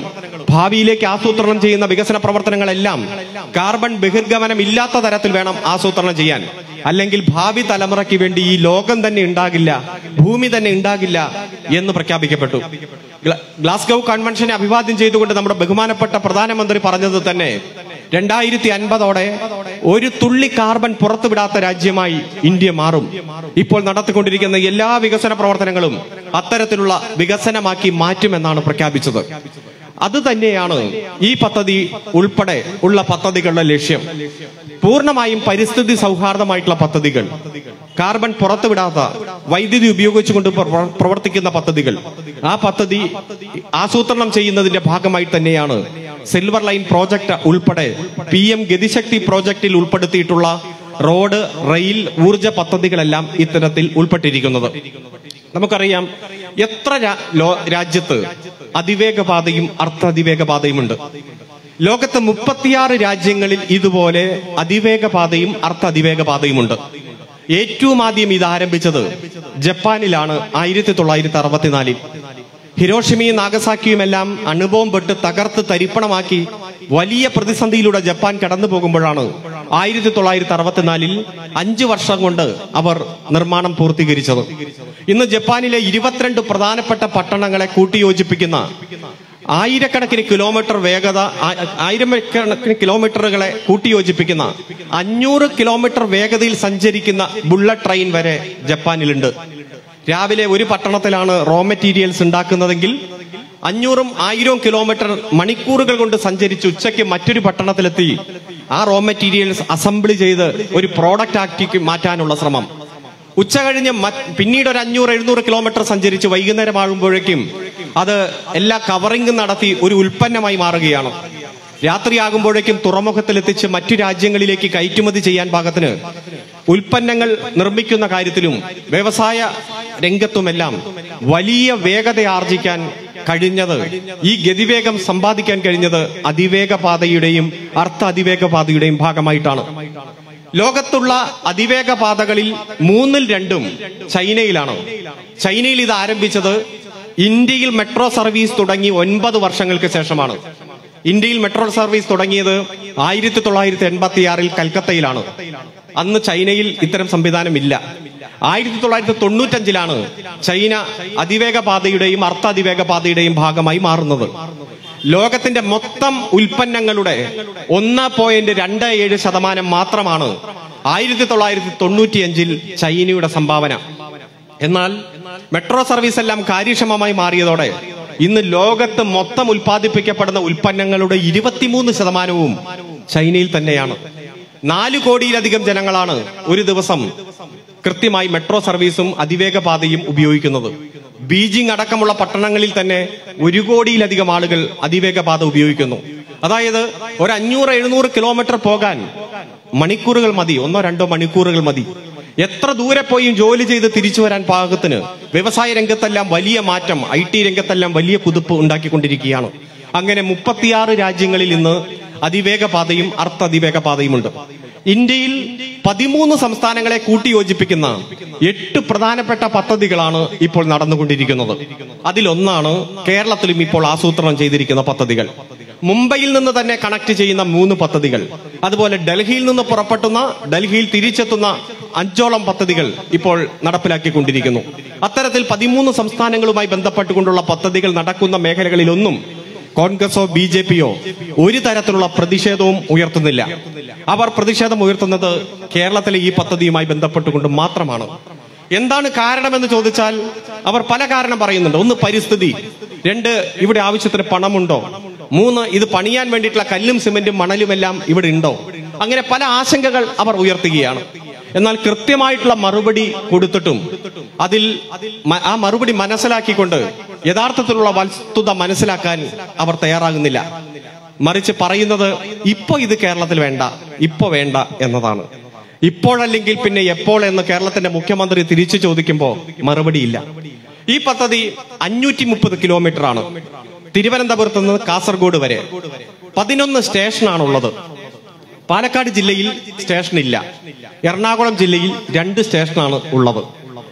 ഭാവിയിലേക്ക് ആസൂത്രണം ചെയ്യുന്ന വികസന പ്രവർത്തനങ്ങളെല്ലാം കാർബൺ ബഹിർഗമനം ഇല്ലാത്ത തരത്തിൽ വേണം ആസൂത്രണം ചെയ്യാൻ അല്ലെങ്കിൽ ഭാവി തലമുറയ്ക്ക് വേണ്ടി ഈ ലോകം തന്നെ ഉണ്ടാകില്ല ഭൂമി തന്നെ ഉണ്ടാകില്ല എന്ന് പ്രഖ്യാപിക്കപ്പെട്ടു ഗ്ല- ഗ്ലാസ്ഗോ കൺവെൻഷനെ അഭിവാദ്യം ചെയ്തുകൊണ്ട് നമ്മുടെ ബഹുമാനപ്പെട്ട പ്രധാനമന്ത്രി പറഞ്ഞത് തന്നെ രണ്ടായിരത്തി അൻപതോടെ ഒരു തുള്ളി കാർബൺ പുറത്തുവിടാത്ത രാജ്യമായി ഇന്ത്യ മാറും ഇപ്പോൾ നടത്തിക്കൊണ്ടിരിക്കുന്ന എല്ലാ വികസന പ്രവർത്തനങ്ങളും അത്തരത്തിലുള്ള വികസനമാക്കി മാറ്റുമെന്നാണ് പ്രഖ്യാപിച്ചത് അത് തന്നെയാണ് ഈ പദ്ധതി ഉൾപ്പെടെ ഉള്ള പദ്ധതികളുടെ ലക്ഷ്യം പൂർണ്ണമായും പരിസ്ഥിതി സൗഹാർദ്ദമായിട്ടുള്ള പദ്ധതികൾ കാർബൺ പുറത്തുവിടാത്ത വൈദ്യുതി ഉപയോഗിച്ചുകൊണ്ട് പ്രവർ- പ്രവർത്തിക്കുന്ന പദ്ധതികൾ ആ പദ്ധതി ആസൂത്രണം ചെയ്യുന്നതിന്റെ ഭാഗമായി തന്നെയാണ് സിൽവർ ലൈൻ പ്രോജക്ട് ഉൾപ്പെടെ പി എം ഗതിശക്തി പ്രോജക്റ്റിൽ ഉൾപ്പെടുത്തിയിട്ടുള്ള റോഡ് റെയിൽ ഊർജ പദ്ധതികളെല്ലാം ഇത്തരത്തിൽ ഉൾപ്പെട്ടിരിക്കുന്നത് നമുക്കറിയാം എത്ര രാ- ലോ- രാജ്യത്ത് അതിവേഗപാതയും അർദ്ധ അതിവേഗപാതയുമുണ്ട് ലോകത്ത് മുപ്പത്തിയാറ് രാജ്യങ്ങളിൽ ഇതുപോലെ അതിവേഗപാതയും അർദ്ധ അതിവേഗപാതയുമുണ്ട് ഏറ്റവും ആദ്യം ഇത് ആരംഭിച്ചത് ജപ്പാനിലാണ് ആയിരത്തി തൊള്ളായിരത്തി അറുപത്തിനാലിൽ ഹിരോഷിമയും നാഗസാക്കിയും എല്ലാം അണുബോംബിട്ട് തകർത്ത് തരിപ്പണമാക്കി വലിയ പ്രതിസന്ധിയിലൂടെ ജപ്പാൻ കടന്നു പോകുമ്പോഴാണ് ആയിരത്തി തൊള്ളായിരത്തി അറുപത്തിനാലിൽ അഞ്ചു വർഷം കൊണ്ട് അവർ നിർമ്മാണം പൂർത്തീകരിച്ചത് ഇന്ന് ജപ്പാനിലെ ഇരുപത്തിരണ്ട് പ്രധാനപ്പെട്ട പട്ടണങ്ങളെ കൂട്ടിയോജിപ്പിക്കുന്ന ആയിരക്കണക്കിന് കിലോമീറ്റർ വേഗത ആ- ആയിരക്കണക്കിന് കിലോമീറ്ററുകളെ കൂട്ടിയോജിപ്പിക്കുന്ന അഞ്ഞൂറ് കിലോമീറ്റർ വേഗതയിൽ സഞ്ചരിക്കുന്ന ബുള്ളറ്റ് ട്രെയിൻ വരെ ജപ്പാനിലുണ്ട് രാവിലെ ഒരു പട്ടണത്തിലാണ് റോ മെറ്റീരിയൽസ് ഉണ്ടാക്കുന്നതെങ്കിൽ അഞ്ഞൂറും ആയിരവും കിലോമീറ്റർ മണിക്കൂറുകൾ കൊണ്ട് സഞ്ചരിച്ച് ഉച്ചയ്ക്ക് മറ്റൊരു പട്ടണത്തിലെത്തി ആ റോ മെറ്റീരിയൽസ് അസംബിൾ ചെയ്ത് ഒരു പ്രോഡക്റ്റ് ആക്കി മാറ്റാനുള്ള ശ്രമം ഉച്ച കഴിഞ്ഞ് മറ്റ് പിന്നീട് ഒരു അഞ്ഞൂറ് എഴുന്നൂറ് കിലോമീറ്റർ സഞ്ചരിച്ച് വൈകുന്നേരം ആകുമ്പോഴേക്കും അത് എല്ലാ കവറിംഗ് നടത്തി ഒരു ഉൽപ്പന്നമായി മാറുകയാണ് രാത്രിയാകുമ്പോഴേക്കും തുറമുഖത്തിലെത്തിച്ച് മറ്റു രാജ്യങ്ങളിലേക്ക് കയറ്റുമതി ചെയ്യാൻ പാകത്തിന് ഉൽപ്പന്നങ്ങൾ നിർമ്മിക്കുന്ന കാര്യത്തിലും വ്യവസായ രംഗത്തുമെല്ലാം വലിയ വേഗത ആർജിക്കാൻ കഴിഞ്ഞത് ഈ ഗതിവേഗം സമ്പാദിക്കാൻ കഴിഞ്ഞത് അതിവേഗ പാതയുടെയും അർത്ഥ അതിവേഗ പാതയുടെയും ഭാഗമായിട്ടാണ് ലോകത്തുള്ള അതിവേഗ പാതകളിൽ മൂന്നിൽ രണ്ടും ചൈനയിലാണ് ചൈനയിൽ ഇത് ആരംഭിച്ചത് ഇന്ത്യയിൽ മെട്രോ സർവീസ് തുടങ്ങി ഒൻപത് വർഷങ്ങൾക്ക് ശേഷമാണ് ഇന്ത്യയിൽ മെട്രോ സർവീസ് തുടങ്ങിയത് ആയിരത്തി തൊള്ളായിരത്തി എൺപത്തി ആറിൽ കൽക്കത്തയിലാണ് അന്ന് ചൈനയിൽ ഇത്തരം സംവിധാനം ഇല്ല ആയിരത്തി തൊള്ളായിരത്തി തൊണ്ണൂറ്റഞ്ചിലാണ് ചൈന അതിവേഗ പാതയുടെയും അർദ്ധ അതിവേഗ പാതയുടെയും ഭാഗമായി മാറുന്നത് ലോകത്തിന്റെ മൊത്തം ഉൽപ്പന്നങ്ങളുടെ ഒന്ന് പോയിന്റ് രണ്ട് ഏഴ് ശതമാനം മാത്രമാണ് ആയിരത്തി തൊള്ളായിരത്തി തൊണ്ണൂറ്റിയഞ്ചിൽ ചൈനയുടെ സംഭാവന എന്നാൽ മെട്രോ സർവീസ് എല്ലാം കാര്യക്ഷമമായി മാറിയതോടെ ഇന്ന് ലോകത്ത് മൊത്തം ഉൽപ്പാദിപ്പിക്കപ്പെടുന്ന ഉൽപ്പന്നങ്ങളുടെ ഇരുപത്തിമൂന്ന് ശതമാനവും ചൈനയിൽ തന്നെയാണ് നാല് കോടിയിലധികം ജനങ്ങളാണ് ഒരു ദിവസം കൃത്യമായി മെട്രോ സർവീസും അതിവേഗ പാതയും ഉപയോഗിക്കുന്നത് ബീജിംഗ് അടക്കമുള്ള പട്ടണങ്ങളിൽ തന്നെ ഒരു കോടിയിലധികം ആളുകൾ അതിവേഗ പാത ഉപയോഗിക്കുന്നു അതായത് ഒരു അഞ്ഞൂറ് എഴുന്നൂറ് കിലോമീറ്റർ പോകാൻ മണിക്കൂറുകൾ മതി ഒന്നോ രണ്ടോ മണിക്കൂറുകൾ മതി എത്ര ദൂരെ പോയും ജോലി ചെയ്ത് തിരിച്ചു വരാൻ പാകത്തിന് വ്യവസായ രംഗത്തെല്ലാം വലിയ മാറ്റം ഐ ടി രംഗത്തെല്ലാം വലിയ കുതിപ്പ് ഉണ്ടാക്കിക്കൊണ്ടിരിക്കുകയാണ് അങ്ങനെ മുപ്പത്തിയാറ് രാജ്യങ്ങളിൽ ഇന്ന് അതിവേഗ പാതയും അർദ്ധ അതിവേഗ പാതയുമുണ്ട് ഇന്ത്യയിൽ പതിമൂന്ന് സംസ്ഥാനങ്ങളെ കൂട്ടിയോജിപ്പിക്കുന്ന എട്ട് പ്രധാനപ്പെട്ട പദ്ധതികളാണ് ഇപ്പോൾ നടന്നുകൊണ്ടിരിക്കുന്നത് അതിലൊന്നാണ് കേരളത്തിലും ഇപ്പോൾ ആസൂത്രണം ചെയ്തിരിക്കുന്ന പദ്ധതികൾ മുംബൈയിൽ നിന്ന് തന്നെ കണക്ട് ചെയ്യുന്ന മൂന്ന് പദ്ധതികൾ അതുപോലെ ഡൽഹിയിൽ നിന്ന് പുറപ്പെട്ടുന്ന ഡൽഹിയിൽ തിരിച്ചെത്തുന്ന അഞ്ചോളം പദ്ധതികൾ ഇപ്പോൾ നടപ്പിലാക്കിക്കൊണ്ടിരിക്കുന്നു അത്തരത്തിൽ പതിമൂന്ന് സംസ്ഥാനങ്ങളുമായി ബന്ധപ്പെട്ടുകൊണ്ടുള്ള പദ്ധതികൾ നടക്കുന്ന മേഖലകളിലൊന്നും കോൺഗ്രസോ ബി ജെ പിയോ ഒരു തരത്തിലുള്ള പ്രതിഷേധവും ഉയർത്തുന്നില്ല അവർ പ്രതിഷേധം ഉയർത്തുന്നത് കേരളത്തിലെ ഈ പദ്ധതിയുമായി ബന്ധപ്പെട്ടുകൊണ്ട് മാത്രമാണ് എന്താണ് കാരണമെന്ന് ചോദിച്ചാൽ അവർ പല കാരണം പറയുന്നുണ്ട് ഒന്ന് പരിസ്ഥിതി രണ്ട് ഇവിടെ ആവശ്യത്തിന് പണമുണ്ടോ മൂന്ന് ഇത് പണിയാൻ വേണ്ടിയിട്ടുള്ള കല്ലും സിമെന്റും മണലുമെല്ലാം ഇവിടെ ഉണ്ടോ അങ്ങനെ പല ആശങ്കകൾ അവർ ഉയർത്തുകയാണ് എന്നാൽ കൃത്യമായിട്ടുള്ള മറുപടി കൊടുത്തിട്ടും അതിൽ മ- ആ മറുപടി മനസ്സിലാക്കിക്കൊണ്ട് യഥാർത്ഥത്തിലുള്ള വസ്തുത മനസ്സിലാക്കാൻ അവർ തയ്യാറാകുന്നില്ല മറിച്ച് പറയുന്നത് ഇപ്പൊ ഇത് കേരളത്തിൽ വേണ്ട ഇപ്പൊ വേണ്ട എന്നതാണ് ഇപ്പോഴല്ലെങ്കിൽ പിന്നെ എപ്പോൾ എന്ന് കേരളത്തിന്റെ മുഖ്യമന്ത്രി തിരിച്ചു ചോദിക്കുമ്പോൾ മറുപടിയില്ല ഈ പദ്ധതി അഞ്ഞൂറ്റി മുപ്പത് കിലോമീറ്റർ ആണ് തിരുവനന്തപുരത്ത് നിന്ന് കാസർഗോഡ് വരെ പതിനൊന്ന് സ്റ്റേഷനാണുള്ളത് പാലക്കാട് ജില്ലയിൽ സ്റ്റേഷൻ ഇല്ല എറണാകുളം ജില്ലയിൽ രണ്ട് സ്റ്റേഷനാണ് ഉള്ളത്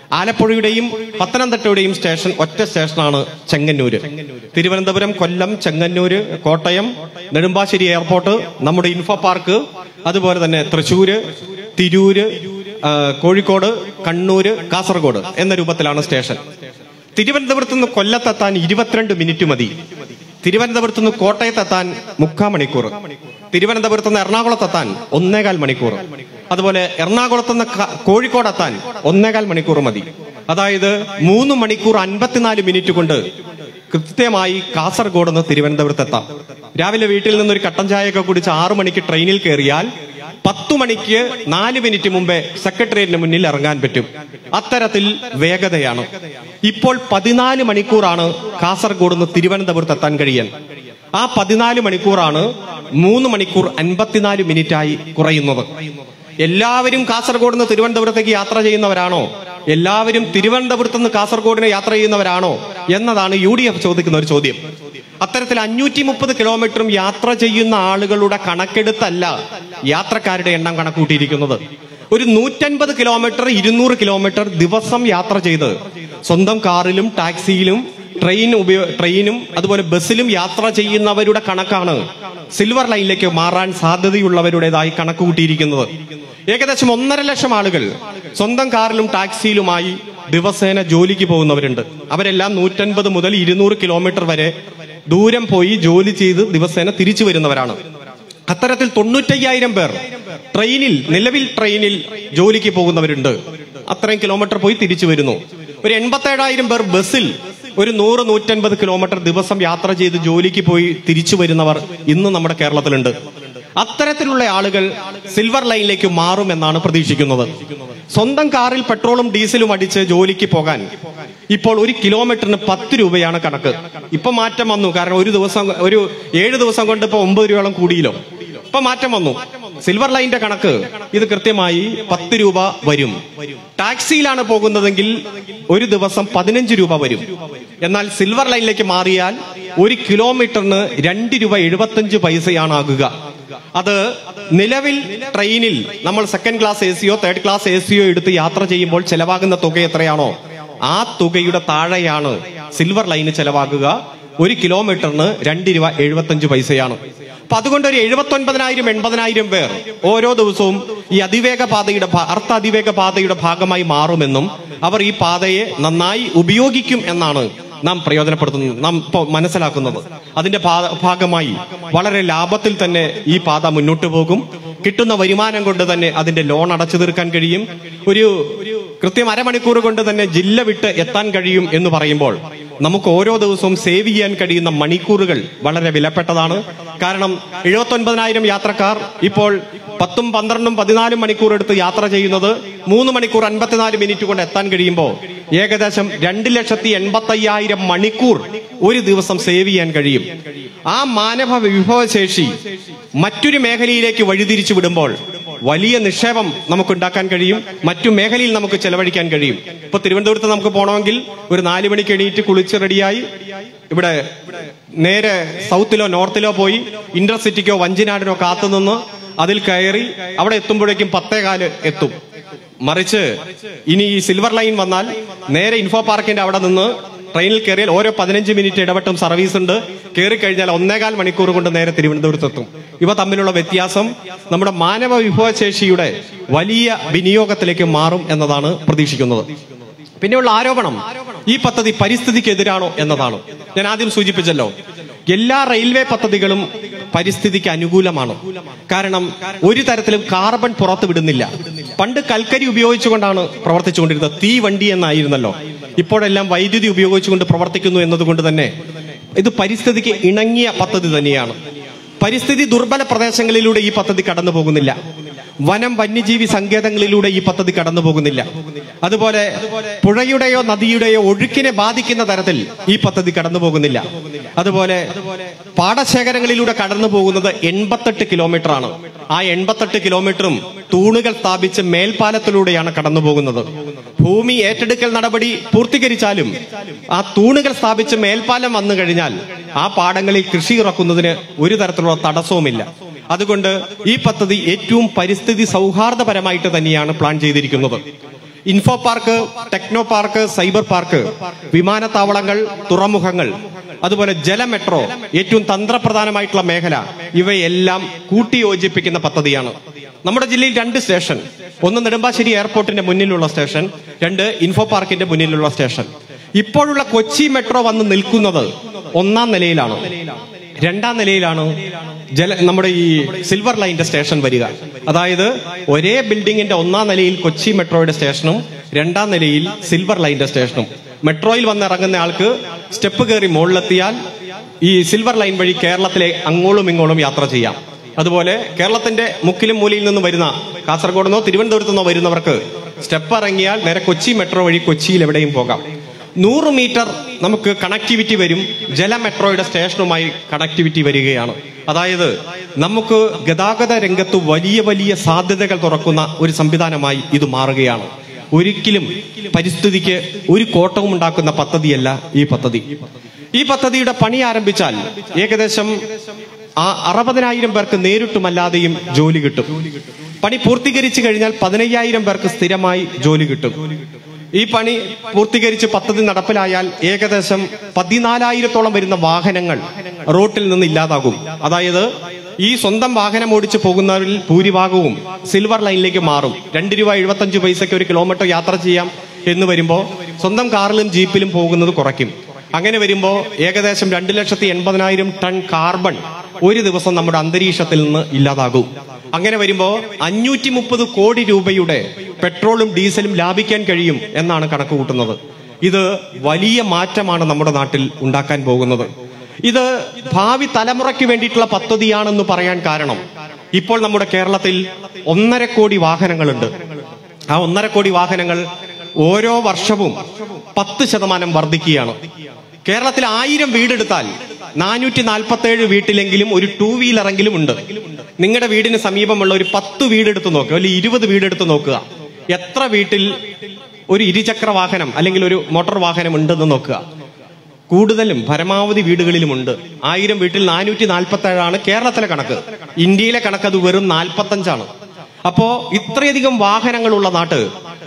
ആലപ്പുഴയുടെയും പത്തനംതിട്ടയുടെയും സ്റ്റേഷൻ ഒറ്റ സ്റ്റേഷനാണ് ചെങ്ങന്നൂര് തിരുവനന്തപുരം കൊല്ലം ചെങ്ങന്നൂര് കോട്ടയം നെടുമ്പാശ്ശേരി എയർപോർട്ട് നമ്മുടെ ഇൻഫോ പാർക്ക് അതുപോലെ തന്നെ തൃശ്ശൂര് തിരൂര് ആ, കോഴിക്കോട് കണ്ണൂര് കാസർഗോഡ് എന്ന രൂപത്തിലാണ് സ്റ്റേഷൻ തിരുവനന്തപുരത്ത് നിന്ന് കൊല്ലത്തെത്താൻ ഇരുപത്തിരണ്ട് മിനിറ്റ് മതി തിരുവനന്തപുരത്ത് നിന്ന് കോട്ടയത്തെത്താൻ മുക്കാൽ മണിക്കൂർ തിരുവനന്തപുരത്ത് നിന്ന് എറണാകുളത്തെത്താൻ ഒന്നേകാൽ മണിക്കൂർ അതുപോലെ എറണാകുളത്ത് നിന്ന് ക- കോഴിക്കോടെത്താൻ ഒന്നേകാൽ മണിക്കൂർ മതി അതായത് മൂന്ന് മണിക്കൂർ അൻപത്തിനാല് മിനിറ്റ് കൊണ്ട് കൃത്യമായി കാസർഗോഡ് നിന്ന് തിരുവനന്തപുരത്തെത്താം രാവിലെ വീട്ടിൽ നിന്ന് ഒരു കട്ടൻ ചായയൊക്കെ കുടിച്ച് ആറു മണിക്ക് ട്രെയിനിൽ കയറിയാൽ പത്തു മണിക്ക് നാല് മിനിറ്റ് മുമ്പേ സെക്രട്ടേറിയറ്റിന് മുന്നിൽ ഇറങ്ങാൻ പറ്റും അത്തരത്തിൽ വേഗതയാണ് ഇപ്പോൾ പതിനാല് മണിക്കൂറാണ് കാസർഗോഡ് നിന്ന് തിരുവനന്തപുരത്ത് എത്താൻ കഴിയാൻ ആ പതിനാല് മണിക്കൂറാണ് മൂന്ന് മണിക്കൂർ അൻപത്തിനാല് മിനിറ്റായി കുറയുന്നത് എല്ലാവരും കാസർഗോഡ് നിന്ന് തിരുവനന്തപുരത്തേക്ക് യാത്ര ചെയ്യുന്നവരാണോ എല്ലാവരും തിരുവനന്തപുരത്ത് നിന്ന് കാസർഗോഡിന് യാത്ര ചെയ്യുന്നവരാണോ എന്നതാണ് യു ഡി എഫ് ചോദിക്കുന്ന ഒരു ചോദ്യം അത്തരത്തിൽ അഞ്ഞൂറ്റി മുപ്പത് കിലോമീറ്ററും യാത്ര ചെയ്യുന്ന ആളുകളുടെ കണക്കെടുത്തല്ല യാത്രക്കാരുടെ എണ്ണം കണക്കൂട്ടിയിരിക്കുന്നത് ഒരു നൂറ്റൻപത് കിലോമീറ്റർ ഇരുന്നൂറ് കിലോമീറ്റർ ദിവസം യാത്ര ചെയ്ത് സ്വന്തം കാറിലും ടാക്സിയിലും ട്രെയിൻ ഉപയോ ട്രെയിനും അതുപോലെ ബസ്സിലും യാത്ര ചെയ്യുന്നവരുടെ കണക്കാണ് സിൽവർ ലൈനിലേക്ക് മാറാൻ സാധ്യതയുള്ളവരുടേതായി കണക്ക് കൂട്ടിയിരിക്കുന്നത് ഏകദേശം ഒന്നര ലക്ഷം ആളുകൾ സ്വന്തം കാറിലും ടാക്സിയിലുമായി ദിവസേന ജോലിക്ക് പോകുന്നവരുണ്ട് അവരെല്ലാം നൂറ്റൻപത് മുതൽ ഇരുന്നൂറ് കിലോമീറ്റർ വരെ ദൂരം പോയി ജോലി ചെയ്ത് ദിവസേന തിരിച്ചു വരുന്നവരാണ് അത്തരത്തിൽ തൊണ്ണൂറ്റയ്യായിരം പേർ ട്രെയിനിൽ നിലവിൽ ട്രെയിനിൽ ജോലിക്ക് പോകുന്നവരുണ്ട് അത്രയും കിലോമീറ്റർ പോയി തിരിച്ചു വരുന്നു ഒരു എൺപത്തേഴായിരം പേർ ബസ്സിൽ ഒരു നൂറ് നൂറ്റൻപത് കിലോമീറ്റർ ദിവസം യാത്ര ചെയ്ത് ജോലിക്ക് പോയി തിരിച്ചു വരുന്നവർ ഇന്ന് നമ്മുടെ കേരളത്തിലുണ്ട് അത്തരത്തിലുള്ള ആളുകൾ സിൽവർ ലൈനിലേക്ക് മാറുമെന്നാണ് പ്രതീക്ഷിക്കുന്നത് സ്വന്തം കാറിൽ പെട്രോളും ഡീസലും അടിച്ച് ജോലിക്ക് പോകാൻ ഇപ്പോൾ ഒരു കിലോമീറ്ററിന് പത്ത് രൂപയാണ് കണക്ക് ഇപ്പൊ മാറ്റം വന്നു കാരണം ഒരു ദിവസം ഒരു ഏഴ് ദിവസം കൊണ്ട് ഇപ്പൊ ഒമ്പത് രൂപയോളം കൂടിയല്ലോ ഇപ്പൊ മാറ്റം വന്നു സിൽവർ ലൈനിന്റെ കണക്ക് ഇത് കൃത്യമായി പത്ത് രൂപ വരും ടാക്സിയിലാണ് പോകുന്നതെങ്കിൽ ഒരു ദിവസം പതിനഞ്ച് രൂപ വരും എന്നാൽ സിൽവർ ലൈനിലേക്ക് മാറിയാൽ ഒരു കിലോമീറ്ററിന് രണ്ട് രൂപ എഴുപത്തഞ്ച് പൈസയാണ് ആകുക അത് നിലവിൽ ട്രെയിനിൽ നമ്മൾ സെക്കൻഡ് ക്ലാസ് എ സിയോ തേർഡ് ക്ലാസ് എ സിയോ എടുത്ത് യാത്ര ചെയ്യുമ്പോൾ ചെലവാകുന്ന തുക എത്രയാണോ ആ തുകയുടെ താഴെയാണ് സിൽവർ ലൈന് ചെലവാകുക ഒരു കിലോമീറ്ററിന് രണ്ട് രൂപ എഴുപത്തഞ്ച് പൈസയാണ് അപ്പൊ അതുകൊണ്ട് ഒരു എഴുപത്തി ഒൻപതിനായിരം എൺപതിനായിരം പേർ ഓരോ ദിവസവും ഈ അതിവേഗ പാതയുടെ ഭാ- അർദ്ധ അതിവേഗ പാതയുടെ ഭാഗമായി മാറുമെന്നും അവർ ഈ പാതയെ നന്നായി ഉപയോഗിക്കും എന്നാണ് നാം പ്രയോജനപ്പെടുത്തുന്നത് നാം ഇപ്പോൾ മനസ്സിലാക്കുന്നത് അതിന്റെ ഭാ- ഭാഗമായി വളരെ ലാഭത്തിൽ തന്നെ ഈ പാത മുന്നോട്ട് പോകും കിട്ടുന്ന വരുമാനം കൊണ്ട് തന്നെ അതിന്റെ ലോൺ അടച്ചു തീർക്കാൻ കഴിയും ഒരു കൃത്യം അരമണിക്കൂർ കൊണ്ട് തന്നെ ജില്ല വിട്ട് എത്താൻ കഴിയും എന്ന് പറയുമ്പോൾ നമുക്ക് ഓരോ ദിവസവും സേവ് ചെയ്യാൻ കഴിയുന്ന മണിക്കൂറുകൾ വളരെ വിലപ്പെട്ടതാണ് കാരണം എഴുപത്തൊൻപതിനായിരം യാത്രക്കാർ ഇപ്പോൾ പത്തും പന്ത്രണ്ടും പതിനാലും മണിക്കൂർ എടുത്ത് യാത്ര ചെയ്യുന്നത് മൂന്ന് മണിക്കൂർ അൻപത്തിനാല് മിനിറ്റ് കൊണ്ട് എത്താൻ കഴിയുമ്പോൾ ഏകദേശം രണ്ട് ലക്ഷത്തി എൺപത്തി അയ്യായിരം മണിക്കൂർ ഒരു ദിവസം സേവ് ചെയ്യാൻ കഴിയും ആ മാനവ വിഭവശേഷി മറ്റൊരു മേഖലയിലേക്ക് വഴിതിരിച്ചു വിടുമ്പോൾ വലിയ നിക്ഷേപം നമുക്ക് ഉണ്ടാക്കാൻ കഴിയും മറ്റു മേഖലയിൽ നമുക്ക് ചെലവഴിക്കാൻ കഴിയും ഇപ്പൊ തിരുവനന്തപുരത്ത് നമുക്ക് പോകണമെങ്കിൽ ഒരു നാല് മണിക്ക് എണീറ്റ് കുളിച്ച് റെഡിയായി ഇവിടെ നേരെ സൗത്തിലോ നോർത്തിലോ പോയി ഇന്റർസിറ്റിക്കോ വഞ്ചിനാടിനോ കാത്തുനിന്ന് അതിൽ കയറി അവിടെ എത്തുമ്പോഴേക്കും പത്തേകാല് എത്തും മറിച്ച് ഇനി ഈ സിൽവർ ലൈൻ വന്നാൽ നേരെ ഇൻഫോ പാർക്കിന്റെ അവിടെ നിന്ന് ട്രെയിനിൽ കയറിയാൽ ഓരോ പതിനഞ്ച് മിനിറ്റ് ഇടപെട്ടും സർവീസ് ഉണ്ട് കയറി കഴിഞ്ഞാൽ ഒന്നേകാൽ മണിക്കൂർ കൊണ്ട് നേരെ തിരുവനന്തപുരത്തെത്തും ഇവ തമ്മിലുള്ള വ്യത്യാസം നമ്മുടെ മാനവ വിഭവശേഷിയുടെ വലിയ വിനിയോഗത്തിലേക്ക് മാറും എന്നതാണ് പ്രതീക്ഷിക്കുന്നത് പിന്നെയുള്ള ആരോപണം ഈ പദ്ധതി പരിസ്ഥിതിക്കെതിരാണോ എന്നതാണ് ഞാൻ ആദ്യം സൂചിപ്പിച്ചല്ലോ എല്ലാ റെയിൽവേ പദ്ധതികളും പരിസ്ഥിതിക്ക് അനുകൂലമാണ് കാരണം ഒരു തരത്തിലും കാർബൺ പുറത്തു വിടുന്നില്ല പണ്ട് കൽക്കരി ഉപയോഗിച്ചുകൊണ്ടാണ് പ്രവർത്തിച്ചുകൊണ്ടിരുന്നത് തീവണ്ടി എന്നായിരുന്നല്ലോ ഇപ്പോഴെല്ലാം വൈദ്യുതി ഉപയോഗിച്ചുകൊണ്ട് പ്രവർത്തിക്കുന്നു എന്നതുകൊണ്ട് തന്നെ ഇത് പരിസ്ഥിതിക്ക് ഇണങ്ങിയ പദ്ധതി തന്നെയാണ് പരിസ്ഥിതി ദുർബല പ്രദേശങ്ങളിലൂടെ ഈ പദ്ധതി കടന്നു പോകുന്നില്ല വനം വന്യജീവി സങ്കേതങ്ങളിലൂടെ ഈ പദ്ധതി കടന്നു പോകുന്നില്ല അതുപോലെ പുഴയുടെയോ നദിയുടെയോ ഒഴുക്കിനെ ബാധിക്കുന്ന തരത്തിൽ ഈ പദ്ധതി കടന്നു പോകുന്നില്ല അതുപോലെ പാടശേഖരങ്ങളിലൂടെ കടന്നു പോകുന്നത് എൺപത്തെട്ട് കിലോമീറ്റർ ആണ് ആ എൺപത്തെട്ട് കിലോമീറ്ററും തൂണുകൾ സ്ഥാപിച്ച് മേൽപ്പാലത്തിലൂടെയാണ് കടന്നു പോകുന്നത് ഭൂമി ഏറ്റെടുക്കൽ നടപടി പൂർത്തീകരിച്ചാലും ആ തൂണുകൾ സ്ഥാപിച്ച് മേൽപ്പാലം വന്നു കഴിഞ്ഞാൽ ആ പാടങ്ങളിൽ കൃഷി ഇറക്കുന്നതിന് ഒരു തരത്തിലുള്ള തടസ്സവുമില്ല അതുകൊണ്ട് ഈ പദ്ധതി ഏറ്റവും പരിസ്ഥിതി സൗഹാർദ്ദപരമായിട്ട് തന്നെയാണ് പ്ലാൻ ചെയ്തിരിക്കുന്നത് info park techno park cyber park വിമാനത്താവളങ്ങൾ തുറമുഖങ്ങൾ അതുപോലെ ജല മെട്രോ ഏറ്റവും തന്ത്രപ്രധാനമായിട്ടുള്ള മേഖല ഇവയെല്ലാം കൂട്ടിയോജിപ്പിക്കുന്ന പദ്ധതിയാണ് നമ്മുടെ ജില്ലയിൽ രണ്ട് സ്റ്റേഷൻ ഒന്ന് നെടുമ്പാശ്ശേരി എയർപോർട്ടിന്റെ മുന്നിലുള്ള സ്റ്റേഷൻ രണ്ട് ഇൻഫോ പാർക്കിന്റെ മുന്നിലുള്ള സ്റ്റേഷൻ ഇപ്പോഴുള്ള കൊച്ചി മെട്രോ വന്ന് നിൽക്കുന്നത് ഒന്നാം നിലയിലാണ് രണ്ടാം നിലയിലാണ് ജല നമ്മുടെ ഈ സിൽവർ ലൈനിന്റെ സ്റ്റേഷൻ വരിക അതായത് ഒരേ ബിൽഡിങ്ങിന്റെ ഒന്നാം നിലയിൽ കൊച്ചി മെട്രോയുടെ സ്റ്റേഷനും രണ്ടാം നിലയിൽ സിൽവർ ലൈനിന്റെ സ്റ്റേഷനും മെട്രോയിൽ വന്ന് ഇറങ്ങുന്ന ആൾക്ക് സ്റ്റെപ്പ് കയറി മുകളിലെത്തിയാൽ ഈ സിൽവർ ലൈൻ വഴി കേരളത്തിലെ അങ്ങോളം ഇങ്ങോളം യാത്ര ചെയ്യാം അതുപോലെ കേരളത്തിന്റെ മുക്കിലും മൂലയിൽ നിന്ന് വരുന്ന കാസർഗോഡ് നിന്നോ തിരുവനന്തപുരത്ത് നിന്നോ വരുന്നവർക്ക് സ്റ്റെപ്പ് ഇറങ്ങിയാൽ നേരെ കൊച്ചി മെട്രോ വഴി കൊച്ചിയിൽ എവിടെയും പോകാം നൂറ് മീറ്റർ നമുക്ക് കണക്ടിവിറ്റി വരും ജല മെട്രോയുടെ സ്റ്റേഷനുമായി കണക്ടിവിറ്റി വരികയാണ് അതായത് നമുക്ക് ഗതാഗത രംഗത്ത് വലിയ വലിയ സാധ്യതകൾ തുറക്കുന്ന ഒരു സംവിധാനമായി ഇത് മാറുകയാണ് ഒരിക്കലും പരിസ്ഥിതിക്ക് ഒരു കോട്ടവും ഉണ്ടാക്കുന്ന പദ്ധതിയല്ല ഈ പദ്ധതി ഈ പദ്ധതിയുടെ പണി ആരംഭിച്ചാൽ ഏകദേശം ആ അറുപതിനായിരം പേർക്ക് നേരിട്ടുമല്ലാതെയും ജോലി കിട്ടും പണി പൂർത്തീകരിച്ചു കഴിഞ്ഞാൽ പതിനയ്യായിരം പേർക്ക് സ്ഥിരമായി ജോലി കിട്ടും ഈ പണി പൂർത്തീകരിച്ച് പദ്ധതി നടപ്പിലായാൽ ഏകദേശം പതിനാലായിരത്തോളം വരുന്ന വാഹനങ്ങൾ റോട്ടിൽ നിന്ന് ഇല്ലാതാകും അതായത് ഈ സ്വന്തം വാഹനം ഓടിച്ചു പോകുന്നവരിൽ ഭൂരിഭാഗവും സിൽവർ ലൈനിലേക്ക് മാറും രണ്ട് രൂപ എഴുപത്തഞ്ച് പൈസയ്ക്ക് ഒരു കിലോമീറ്റർ യാത്ര ചെയ്യാം എന്ന് വരുമ്പോൾ സ്വന്തം കാറിലും ജീപ്പിലും പോകുന്നത് കുറയ്ക്കും അങ്ങനെ വരുമ്പോൾ ഏകദേശം രണ്ട് ലക്ഷത്തി എൺപതിനായിരം ടൺ കാർബൺ ഒരു ദിവസം നമ്മുടെ അന്തരീക്ഷത്തിൽ നിന്ന് ഇല്ലാതാകും അങ്ങനെ വരുമ്പോൾ അഞ്ഞൂറ്റി മുപ്പത് കോടി രൂപയുടെ പെട്രോളും ഡീസലും ലാഭിക്കാൻ കഴിയും എന്നാണ് കണക്ക് കൂട്ടുന്നത് ഇത് വലിയ മാറ്റമാണ് നമ്മുടെ നാട്ടിൽ ഉണ്ടാക്കാൻ പോകുന്നത് ഇത് ഭാവി തലമുറയ്ക്ക് വേണ്ടിയിട്ടുള്ള പദ്ധതിയാണെന്ന് പറയാൻ കാരണം ഇപ്പോൾ നമ്മുടെ കേരളത്തിൽ ഒന്നര കോടി വാഹനങ്ങളുണ്ട് ആ ഒന്നര കോടി വാഹനങ്ങൾ ഓരോ വർഷവും പത്ത് ശതമാനം വർദ്ധിക്കുകയാണ് കേരളത്തിൽ ആയിരം വീടെടുത്താൽ നാനൂറ്റി നാൽപ്പത്തി ഏഴ് വീട്ടിലെങ്കിലും ഒരു ടൂ വീലറെങ്കിലും ഉണ്ട് നിങ്ങളുടെ വീടിന് സമീപമുള്ള ഒരു പത്ത് വീടെടുത്ത് നോക്കുക അല്ലെങ്കിൽ ഇരുപത് വീടെടുത്ത് നോക്കുക എത്ര വീട്ടിൽ ഒരു ഇരുചക്ര വാഹനം അല്ലെങ്കിൽ ഒരു മോട്ടോർ വാഹനം ഉണ്ടെന്ന് നോക്കുക കൂടുതലും പരമാവധി വീടുകളിലുമുണ്ട് ആയിരം വീട്ടിൽ നാനൂറ്റി നാൽപ്പത്തി ഏഴാണ് കേരളത്തിലെ കണക്ക് ഇന്ത്യയിലെ കണക്ക് അത് വെറും നാൽപ്പത്തഞ്ചാണ് അപ്പോ ഇത്രയധികം വാഹനങ്ങളുള്ള നാട്ട്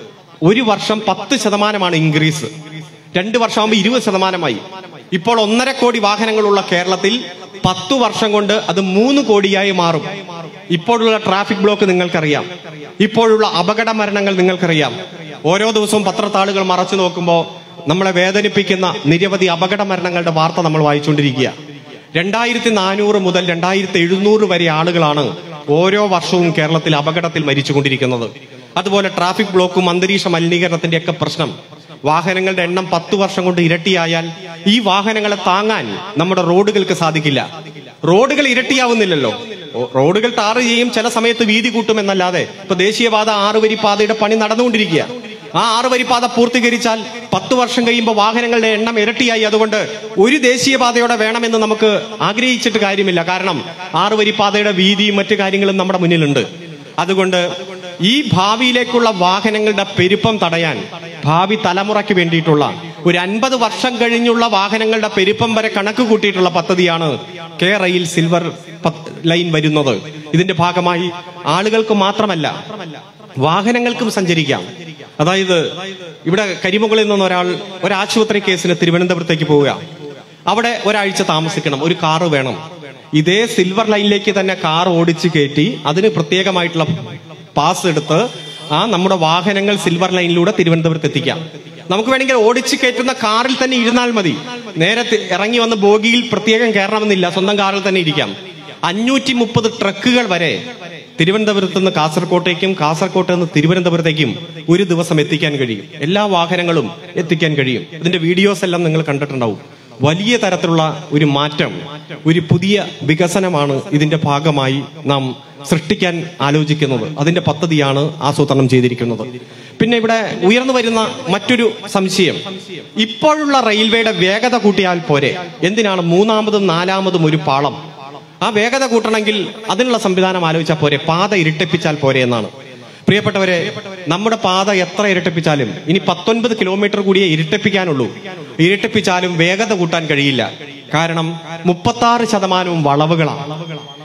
ഒരു വർഷം പത്ത് ശതമാനമാണ് ഇൻക്രീസ് രണ്ട് വർഷമാകുമ്പോൾ ഇരുപത് ശതമാനമായി ഇപ്പോൾ ഒന്നര കോടി വാഹനങ്ങളുള്ള കേരളത്തിൽ പത്തു വർഷം കൊണ്ട് അത് മൂന്ന് കോടിയായി മാറും ഇപ്പോഴുള്ള ട്രാഫിക് ബ്ലോക്ക് നിങ്ങൾക്കറിയാം ഇപ്പോഴുള്ള അപകട മരണങ്ങൾ നിങ്ങൾക്കറിയാം ഓരോ ദിവസവും പത്രത്താളുകൾ മറച്ചു നോക്കുമ്പോൾ നമ്മളെ വേദനിപ്പിക്കുന്ന നിരവധി അപകട മരണങ്ങളുടെ വാർത്ത നമ്മൾ വായിച്ചുകൊണ്ടിരിക്കുക രണ്ടായിരത്തി നാനൂറ് മുതൽ രണ്ടായിരത്തി എഴുന്നൂറ് വരെ ആളുകളാണ് ഓരോ വർഷവും കേരളത്തിൽ അപകടത്തിൽ മരിച്ചുകൊണ്ടിരിക്കുന്നത് അതുപോലെ ട്രാഫിക് ബ്ലോക്കും അന്തരീക്ഷ മലിനീകരണത്തിന്റെ ഒക്കെ പ്രശ്നം വാഹനങ്ങളുടെ എണ്ണം പത്ത് വർഷം കൊണ്ട് ഇരട്ടിയായാൽ ഈ വാഹനങ്ങളെ താങ്ങാൻ നമ്മുടെ റോഡുകൾക്ക് സാധിക്കില്ല റോഡുകൾ ഇരട്ടിയാവുന്നില്ലല്ലോ ഓ- റോഡുകൾ ടാർ ചെയ്യും ചില സമയത്ത് വീതി കൂട്ടുമെന്നല്ലാതെ ഇപ്പൊ ദേശീയപാത ആറുവരി പാതയുടെ പണി നടന്നുകൊണ്ടിരിക്കുക ആ ആറുവരി പാത പൂർത്തീകരിച്ചാൽ പത്ത് വർഷം കഴിയുമ്പോൾ വാഹനങ്ങളുടെ എണ്ണം ഇരട്ടിയായി അതുകൊണ്ട് ഒരു ദേശീയപാതയോടെ വേണമെന്ന് നമുക്ക് ആഗ്രഹിച്ചിട്ട് കാര്യമില്ല കാരണം ആറുവരി പാതയുടെ വീതിയും മറ്റു കാര്യങ്ങളും നമ്മുടെ മുന്നിലുണ്ട് അതുകൊണ്ട് ഈ ഭാവിയിലേക്കുള്ള വാഹനങ്ങളുടെ പെരുപ്പം തടയാൻ ഭാവി തലമുറയ്ക്ക് വേണ്ടിയിട്ടുള്ള ഒരു അൻപത് വർഷം കഴിഞ്ഞുള്ള വാഹനങ്ങളുടെ പെരുപ്പം വരെ കണക്ക് കൂട്ടിയിട്ടുള്ള പദ്ധതിയാണ് കെ റെയിൽ സിൽവർ പത്ത് ലൈൻ വരുന്നത് ഇതിന്റെ ഭാഗമായി ആളുകൾക്ക് മാത്രമല്ല വാഹനങ്ങൾക്കും സഞ്ചരിക്കാം അതായത് ഇവിടെ കരിമുകളിൽ നിന്ന് ഒരാൾ ഒരു ആശുപത്രി കേസിന് തിരുവനന്തപുരത്തേക്ക് പോവുക അവിടെ ഒരാഴ്ച താമസിക്കണം ഒരു കാറ് വേണം ഇതേ സിൽവർ ലൈനിലേക്ക് തന്നെ കാർ ഓടിച്ചു കയറ്റി അതിന് പ്രത്യേകമായിട്ടുള്ള പാസ് എടുത്ത് ആ നമ്മുടെ വാഹനങ്ങൾ സിൽവർ ലൈനിലൂടെ തിരുവനന്തപുരത്ത് എത്തിക്കാം നമുക്ക് വേണമെങ്കിൽ ഓടിച്ചു കയറ്റുന്ന കാറിൽ തന്നെ ഇരുന്നാൽ മതി നേരെ തി- ഇറങ്ങി വന്ന് ബോഗിയിൽ പ്രത്യേകം കയറണമെന്നില്ല സ്വന്തം കാറിൽ തന്നെ ഇരിക്കാം അഞ്ഞൂറ്റി മുപ്പത് ട്രക്കുകൾ വരെ തിരുവനന്തപുരത്ത് നിന്ന് കാസർകോട്ടേക്കും കാസർകോട്ട് നിന്ന് തിരുവനന്തപുരത്തേക്കും ഒരു ദിവസം എത്തിക്കാൻ കഴിയും എല്ലാ വാഹനങ്ങളും എത്തിക്കാൻ കഴിയും ഇതിന്റെ വീഡിയോസ് എല്ലാം നിങ്ങൾ കണ്ടിട്ടുണ്ടാവും വലിയ തരത്തിലുള്ള ഒരു മാറ്റം ഒരു പുതിയ വികസനമാണ് ഇതിന്റെ ഭാഗമായി നാം സൃഷ്ടിക്കാൻ ആലോചിക്കുന്നത് അതിന്റെ പദ്ധതിയാണ് ആസൂത്രണം ചെയ്തിരിക്കുന്നത് പിന്നെ ഇവിടെ ഉയർന്നു വരുന്ന മറ്റൊരു സംശയം ഇപ്പോഴുള്ള റെയിൽവേയുടെ വേഗത കൂട്ടിയാൽ പോരെ എന്തിനാണ് മൂന്നാമതും നാലാമതും ഒരു പാളം ആ വേഗത കൂട്ടണമെങ്കിൽ അതിനുള്ള സംവിധാനം ആലോചിച്ചാൽ പോരെ പാത ഇരട്ടിപ്പിച്ചാൽ പോരെ എന്നാണ് പ്രിയപ്പെട്ടവരെ നമ്മുടെ പാത എത്ര ഇരട്ടിപ്പിച്ചാലും ഇനി പത്തൊൻപത് കിലോമീറ്റർ കൂടിയേ ഇരട്ടിപ്പിക്കാനുള്ളൂ ഇരട്ടിപ്പിച്ചാലും വേഗത കൂട്ടാൻ കഴിയില്ല കാരണം മുപ്പത്തി ആറ് ശതമാനവും വളവുകളാണ്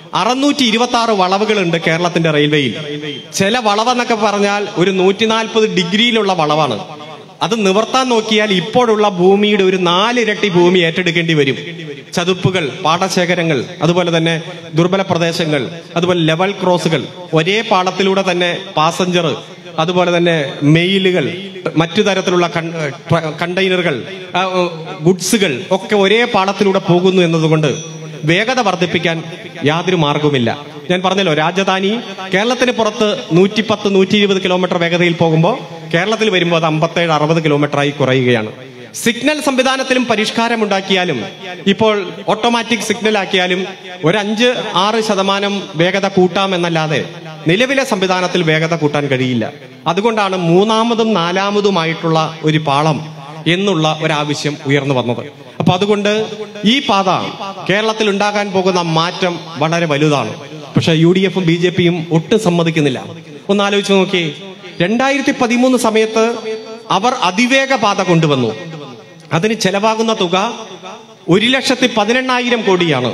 അറുന്നൂറ്റി ഇരുപത്തി ആറ് വളവുകളുണ്ട് കേരളത്തിന്റെ റെയിൽവേയിൽ ചില വളവെന്നൊക്കെ പറഞ്ഞാൽ ഒരു നൂറ്റി നാൽപ്പത് ഡിഗ്രിയിലുള്ള വളവാണ് അത് നിവർത്താൻ നോക്കിയാൽ ഇപ്പോഴുള്ള ഭൂമിയുടെ ഒരു നാലിരട്ടി ഭൂമി ഏറ്റെടുക്കേണ്ടി വരും ചതുപ്പുകൾ പാടശേഖരങ്ങൾ അതുപോലെ തന്നെ ദുർബല പ്രദേശങ്ങൾ അതുപോലെ ലെവൽ ക്രോസുകൾ ഒരേ പാളത്തിലൂടെ തന്നെ പാസഞ്ചർ അതുപോലെ തന്നെ മെയിലുകൾ മറ്റു തരത്തിലുള്ള കൺ- ട്ര- കണ്ടെയ്നറുകൾ ആ, ഓ, ഗുഡ്സുകൾ ഒക്കെ ഒരേ പാളത്തിലൂടെ പോകുന്നു എന്നതുകൊണ്ട് വേഗത വർദ്ധിപ്പിക്കാൻ യാതൊരു മാർഗവുമില്ല ഞാൻ പറഞ്ഞല്ലോ രാജധാനി കേരളത്തിന് പുറത്ത് നൂറ്റിപ്പത്ത് നൂറ്റി ഇരുപത് കിലോമീറ്റർ വേഗതയിൽ പോകുമ്പോൾ കേരളത്തിൽ വരുമ്പോൾ അത് അമ്പത്തേഴ് അറുപത് കിലോമീറ്ററായി കുറയുകയാണ് സിഗ്നൽ സംവിധാനത്തിലും പരിഷ്കാരം ഉണ്ടാക്കിയാലും ഇപ്പോൾ ഓട്ടോമാറ്റിക് സിഗ്നൽ ആക്കിയാലും ഒരു അഞ്ച് ആറ് ശതമാനം വേഗത കൂട്ടാമെന്നല്ലാതെ നിലവിലെ സംവിധാനത്തിൽ വേഗത കൂട്ടാൻ കഴിയില്ല അതുകൊണ്ടാണ് മൂന്നാമതും നാലാമതുമായിട്ടുള്ള ഒരു പാളം എന്നുള്ള ഒരാവശ്യം ഉയർന്നു വന്നത് അപ്പൊ അതുകൊണ്ട് ഈ പാത കേരളത്തിൽ ഉണ്ടാകാൻ പോകുന്ന മാറ്റം വളരെ വലുതാണ് പക്ഷെ യു ഡി എഫും ബി ജെ പിയും ഒട്ടും സമ്മതിക്കുന്നില്ല ഒന്ന് ആലോചിച്ച് നോക്കിയേ രണ്ടായിരത്തി പതിമൂന്ന് സമയത്ത് അവർ അതിവേഗ പാത കൊണ്ടുവന്നു അതിന് ചെലവാകുന്ന തുക ഒരു ലക്ഷത്തി പതിനെണ്ണായിരം കോടിയാണ്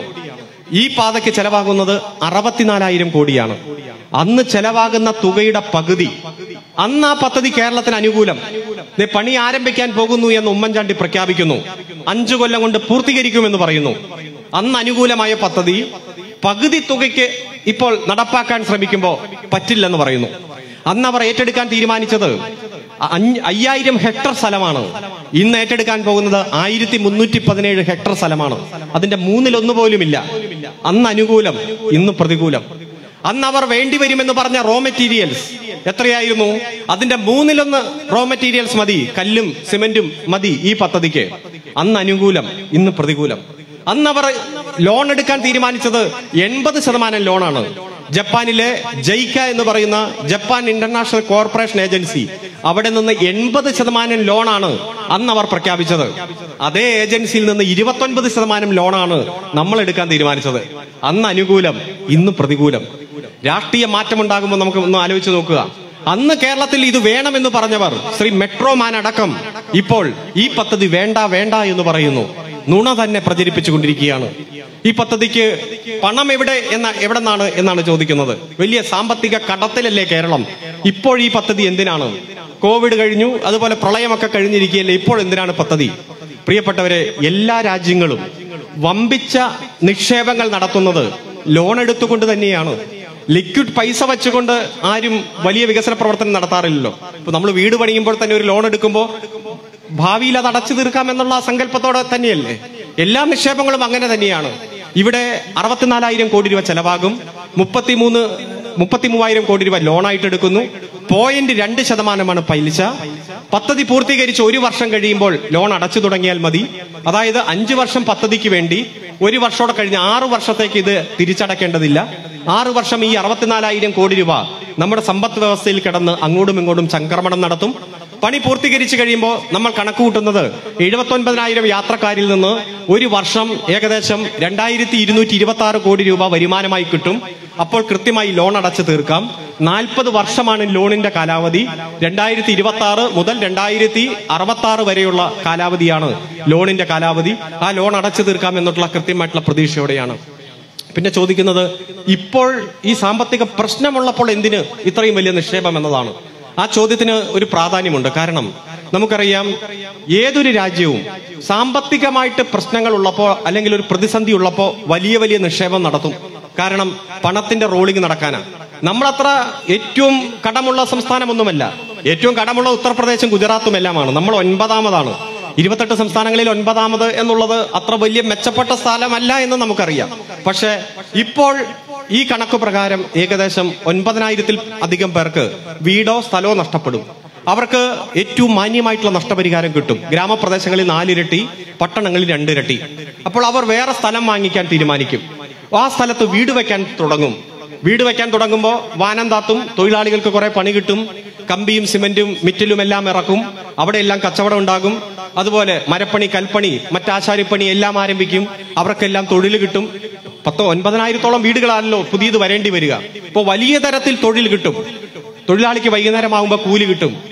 ഈ പാതയ്ക്ക് ചെലവാകുന്നത് അറുപത്തിനാലായിരം കോടിയാണ് അന്ന് ചെലവാകുന്ന തുകയുടെ പകുതി അന്ന് ആ പദ്ധതി കേരളത്തിന് അനുകൂലം ദേ പണി ആരംഭിക്കാൻ പോകുന്നു എന്ന് ഉമ്മൻചാണ്ടി പ്രഖ്യാപിക്കുന്നു അഞ്ചു കൊല്ലം കൊണ്ട് പൂർത്തീകരിക്കുമെന്ന് പറയുന്നു അന്ന് അനുകൂലമായ പദ്ധതി പകുതി തുകയ്ക്ക് ഇപ്പോൾ നടപ്പാക്കാൻ ശ്രമിക്കുമ്പോൾ പറ്റില്ലെന്ന് പറയുന്നു അന്ന് അവർ ഏറ്റെടുക്കാൻ തീരുമാനിച്ചത് അഞ്ഞ് അയ്യായിരം ഹെക്ടർ സ്ഥലമാണ് ഇന്ന് ഏറ്റെടുക്കാൻ പോകുന്നത് ആയിരത്തി മുന്നൂറ്റി പതിനേഴ് ഹെക്ടർ സ്ഥലമാണ് അതിന്റെ മൂന്നിലൊന്നു പോലുമില്ല അന്ന് അനുകൂലം ഇന്ന് പ്രതികൂലം അന്ന് അവർ വേണ്ടി വരുമെന്ന് പറഞ്ഞ റോ മെറ്റീരിയൽസ് എത്രയായിരുന്നു അതിന്റെ മൂന്നിലൊന്ന് റോ മെറ്റീരിയൽസ് മതി കല്ലും സിമെന്റും മതി ഈ പദ്ധതിക്ക് അന്ന് അനുകൂലം ഇന്ന് പ്രതികൂലം അന്ന് അവർ ലോൺ എടുക്കാൻ തീരുമാനിച്ചത് എൺപത് ശതമാനം ലോണാണ് ജപ്പാനിലെ ജൈക്ക എന്ന് പറയുന്ന ജപ്പാൻ ഇന്റർനാഷണൽ കോർപ്പറേഷൻ ഏജൻസി അവിടെ നിന്ന് എൺപത് ശതമാനം ലോണാണ് അന്ന് അവർ പ്രഖ്യാപിച്ചത് അതേ ഏജൻസിയിൽ നിന്ന് ഇരുപത്തൊൻപത് ശതമാനം ലോണാണ് നമ്മൾ എടുക്കാൻ തീരുമാനിച്ചത് അന്ന് അനുകൂലം ഇന്ന് പ്രതികൂലം രാഷ്ട്രീയ മാറ്റമുണ്ടാകുമ്പോൾ നമുക്ക് ഒന്ന് ആലോചിച്ച് നോക്കുക അന്ന് കേരളത്തിൽ ഇത് വേണമെന്ന് പറഞ്ഞവർ ശ്രീ മെട്രോമാൻ അടക്കം ഇപ്പോൾ ഈ പദ്ധതി വേണ്ട വേണ്ട എന്ന് പറയുന്നു നുണ തന്നെ പ്രചരിപ്പിച്ചുകൊണ്ടിരിക്കുകയാണ് ഈ പദ്ധതിക്ക് പണം എവിടെ എന്ന എവിടെ നിന്നാണ് എന്നാണ് ചോദിക്കുന്നത് വലിയ സാമ്പത്തിക കടത്തിലല്ലേ കേരളം ഇപ്പോൾ ഈ പദ്ധതി എന്തിനാണ് കോവിഡ് കഴിഞ്ഞു അതുപോലെ പ്രളയമൊക്കെ കഴിഞ്ഞിരിക്കുകയല്ലേ ഇപ്പോൾ എന്തിനാണ് പദ്ധതി പ്രിയപ്പെട്ടവരെ എല്ലാ രാജ്യങ്ങളും വമ്പിച്ച നിക്ഷേപങ്ങൾ നടത്തുന്നത് ലോൺ എടുത്തുകൊണ്ട് തന്നെയാണ് ലിക്വിഡ് പൈസ വെച്ചുകൊണ്ട് ആരും വലിയ വികസന പ്രവർത്തനം നടത്താറില്ലല്ലോ ഇപ്പൊ നമ്മൾ വീട് പണിയുമ്പോൾ തന്നെ ഒരു ലോൺ എടുക്കുമ്പോൾ ഭാവിയിൽ അത് അടച്ചു തീർക്കാം എന്നുള്ള സങ്കല്പത്തോടെ തന്നെയല്ലേ എല്ലാ നിക്ഷേപങ്ങളും അങ്ങനെ തന്നെയാണ് ഇവിടെ അറുപത്തിനാലായിരം കോടി രൂപ ചെലവാകും മുപ്പത്തിമൂന്ന് മുപ്പത്തി മൂവായിരം കോടി രൂപ ലോണായിട്ട് എടുക്കുന്നു പോയിന്റ് രണ്ട് ശതമാനമാണ് പലിശ പദ്ധതി പൂർത്തീകരിച്ച് ഒരു വർഷം കഴിയുമ്പോൾ ലോൺ അടച്ചു തുടങ്ങിയാൽ മതി അതായത് അഞ്ചു വർഷം പദ്ധതിക്ക് വേണ്ടി ഒരു വർഷത്തോടെ കഴിഞ്ഞ് ആറു വർഷത്തേക്ക് ഇത് തിരിച്ചടക്കേണ്ടതില്ല ആറു വർഷം ഈ അറുപത്തിനാലായിരം കോടി രൂപ നമ്മുടെ സമ്പദ് വ്യവസ്ഥയിൽ കിടന്ന് അങ്ങോട്ടും ഇങ്ങോട്ടും സംക്രമണം നടത്തും പണി പൂർത്തീകരിച്ചു കഴിയുമ്പോൾ നമ്മൾ കണക്ക് കൂട്ടുന്നത് എഴുപത്തി ഒൻപതിനായിരം യാത്രക്കാരിൽ നിന്ന് ഒരു വർഷം ഏകദേശം രണ്ടായിരത്തി ഇരുന്നൂറ്റി ഇരുപത്തി ആറ് കോടി രൂപ വരുമാനമായി കിട്ടും അപ്പോൾ കൃത്യമായി ലോൺ അടച്ചു തീർക്കാം നാൽപ്പത് വർഷമാണ് ലോണിന്റെ കാലാവധി രണ്ടായിരത്തി ഇരുപത്തി ആറ് മുതൽ രണ്ടായിരത്തി അറുപത്തി ആറ് വരെയുള്ള കാലാവധിയാണ് ലോണിന്റെ കാലാവധി ആ ലോൺ അടച്ചു തീർക്കാം എന്നുള്ള കൃത്യമായിട്ടുള്ള പ്രതീക്ഷയോടെയാണ് പിന്നെ ചോദിക്കുന്നത് ഇപ്പോൾ ഈ സാമ്പത്തിക പ്രശ്നമുള്ളപ്പോൾ എന്തിന് ഇത്രയും വലിയ നിക്ഷേപം എന്നതാണ് ആ ചോദ്യത്തിന് ഒരു പ്രാധാന്യമുണ്ട് കാരണം നമുക്കറിയാം ഏതൊരു രാജ്യവും സാമ്പത്തികമായിട്ട് പ്രശ്നങ്ങൾ ഉള്ളപ്പോൾ അല്ലെങ്കിൽ ഒരു പ്രതിസന്ധി ഉള്ളപ്പോൾ വലിയ വലിയ നിക്ഷേപം നടത്തും കാരണം പണത്തിന്റെ റോളിംഗ് നടക്കാനാണ് നമ്മളത്ര ഏറ്റവും കടമുള്ള സംസ്ഥാനമൊന്നുമല്ല ഏറ്റവും കടമുള്ള ഉത്തർപ്രദേശും ഗുജറാത്തും എല്ലാമാണ് നമ്മൾ ഒൻപതാമതാണ് ഇരുപത്തെട്ട് സംസ്ഥാനങ്ങളിൽ ഒൻപതാമത് എന്നുള്ളത് അത്ര വലിയ മെച്ചപ്പെട്ട സ്ഥലമല്ല എന്ന് നമുക്കറിയാം പക്ഷെ ഇപ്പോൾ ഈ കണക്ക് പ്രകാരം ഏകദേശം ഒൻപതിനായിരത്തിൽ അധികം പേർക്ക് വീടോ സ്ഥലമോ നഷ്ടപ്പെടും അവർക്ക് ഏറ്റവും മാന്യമായിട്ടുള്ള നഷ്ടപരിഹാരം കിട്ടും ഗ്രാമപ്രദേശങ്ങളിൽ നാലിരട്ടി പട്ടണങ്ങളിൽ രണ്ടിരട്ടി അപ്പോൾ അവർ വേറെ സ്ഥലം വാങ്ങിക്കാൻ തീരുമാനിക്കും ആ സ്ഥലത്ത് വീട് വെക്കാൻ തുടങ്ങും വീട് വെക്കാൻ തുടങ്ങുമ്പോൾ വാനം താത്തും തൊഴിലാളികൾക്ക് കുറെ പണി കിട്ടും കമ്പിയും സിമന്റും മിറ്റിലും എല്ലാം ഇറക്കും അവിടെ എല്ലാം കച്ചവടം ഉണ്ടാകും അതുപോലെ മരപ്പണി കൽപ്പണി മറ്റാശാരിപ്പണി എല്ലാം ആരംഭിക്കും അവർക്കെല്ലാം തൊഴിൽ കിട്ടും പത്തോ ഒൻപതിനായിരത്തോളം വീടുകളാണല്ലോ പുതിയത് വരേണ്ടി വരിക ഇപ്പോൾ വലിയ തരത്തിൽ തൊഴിൽ കിട്ടും തൊഴിലാളിക്ക് വൈകുന്നേരമാകുമ്പോൾ കൂലി കിട്ടും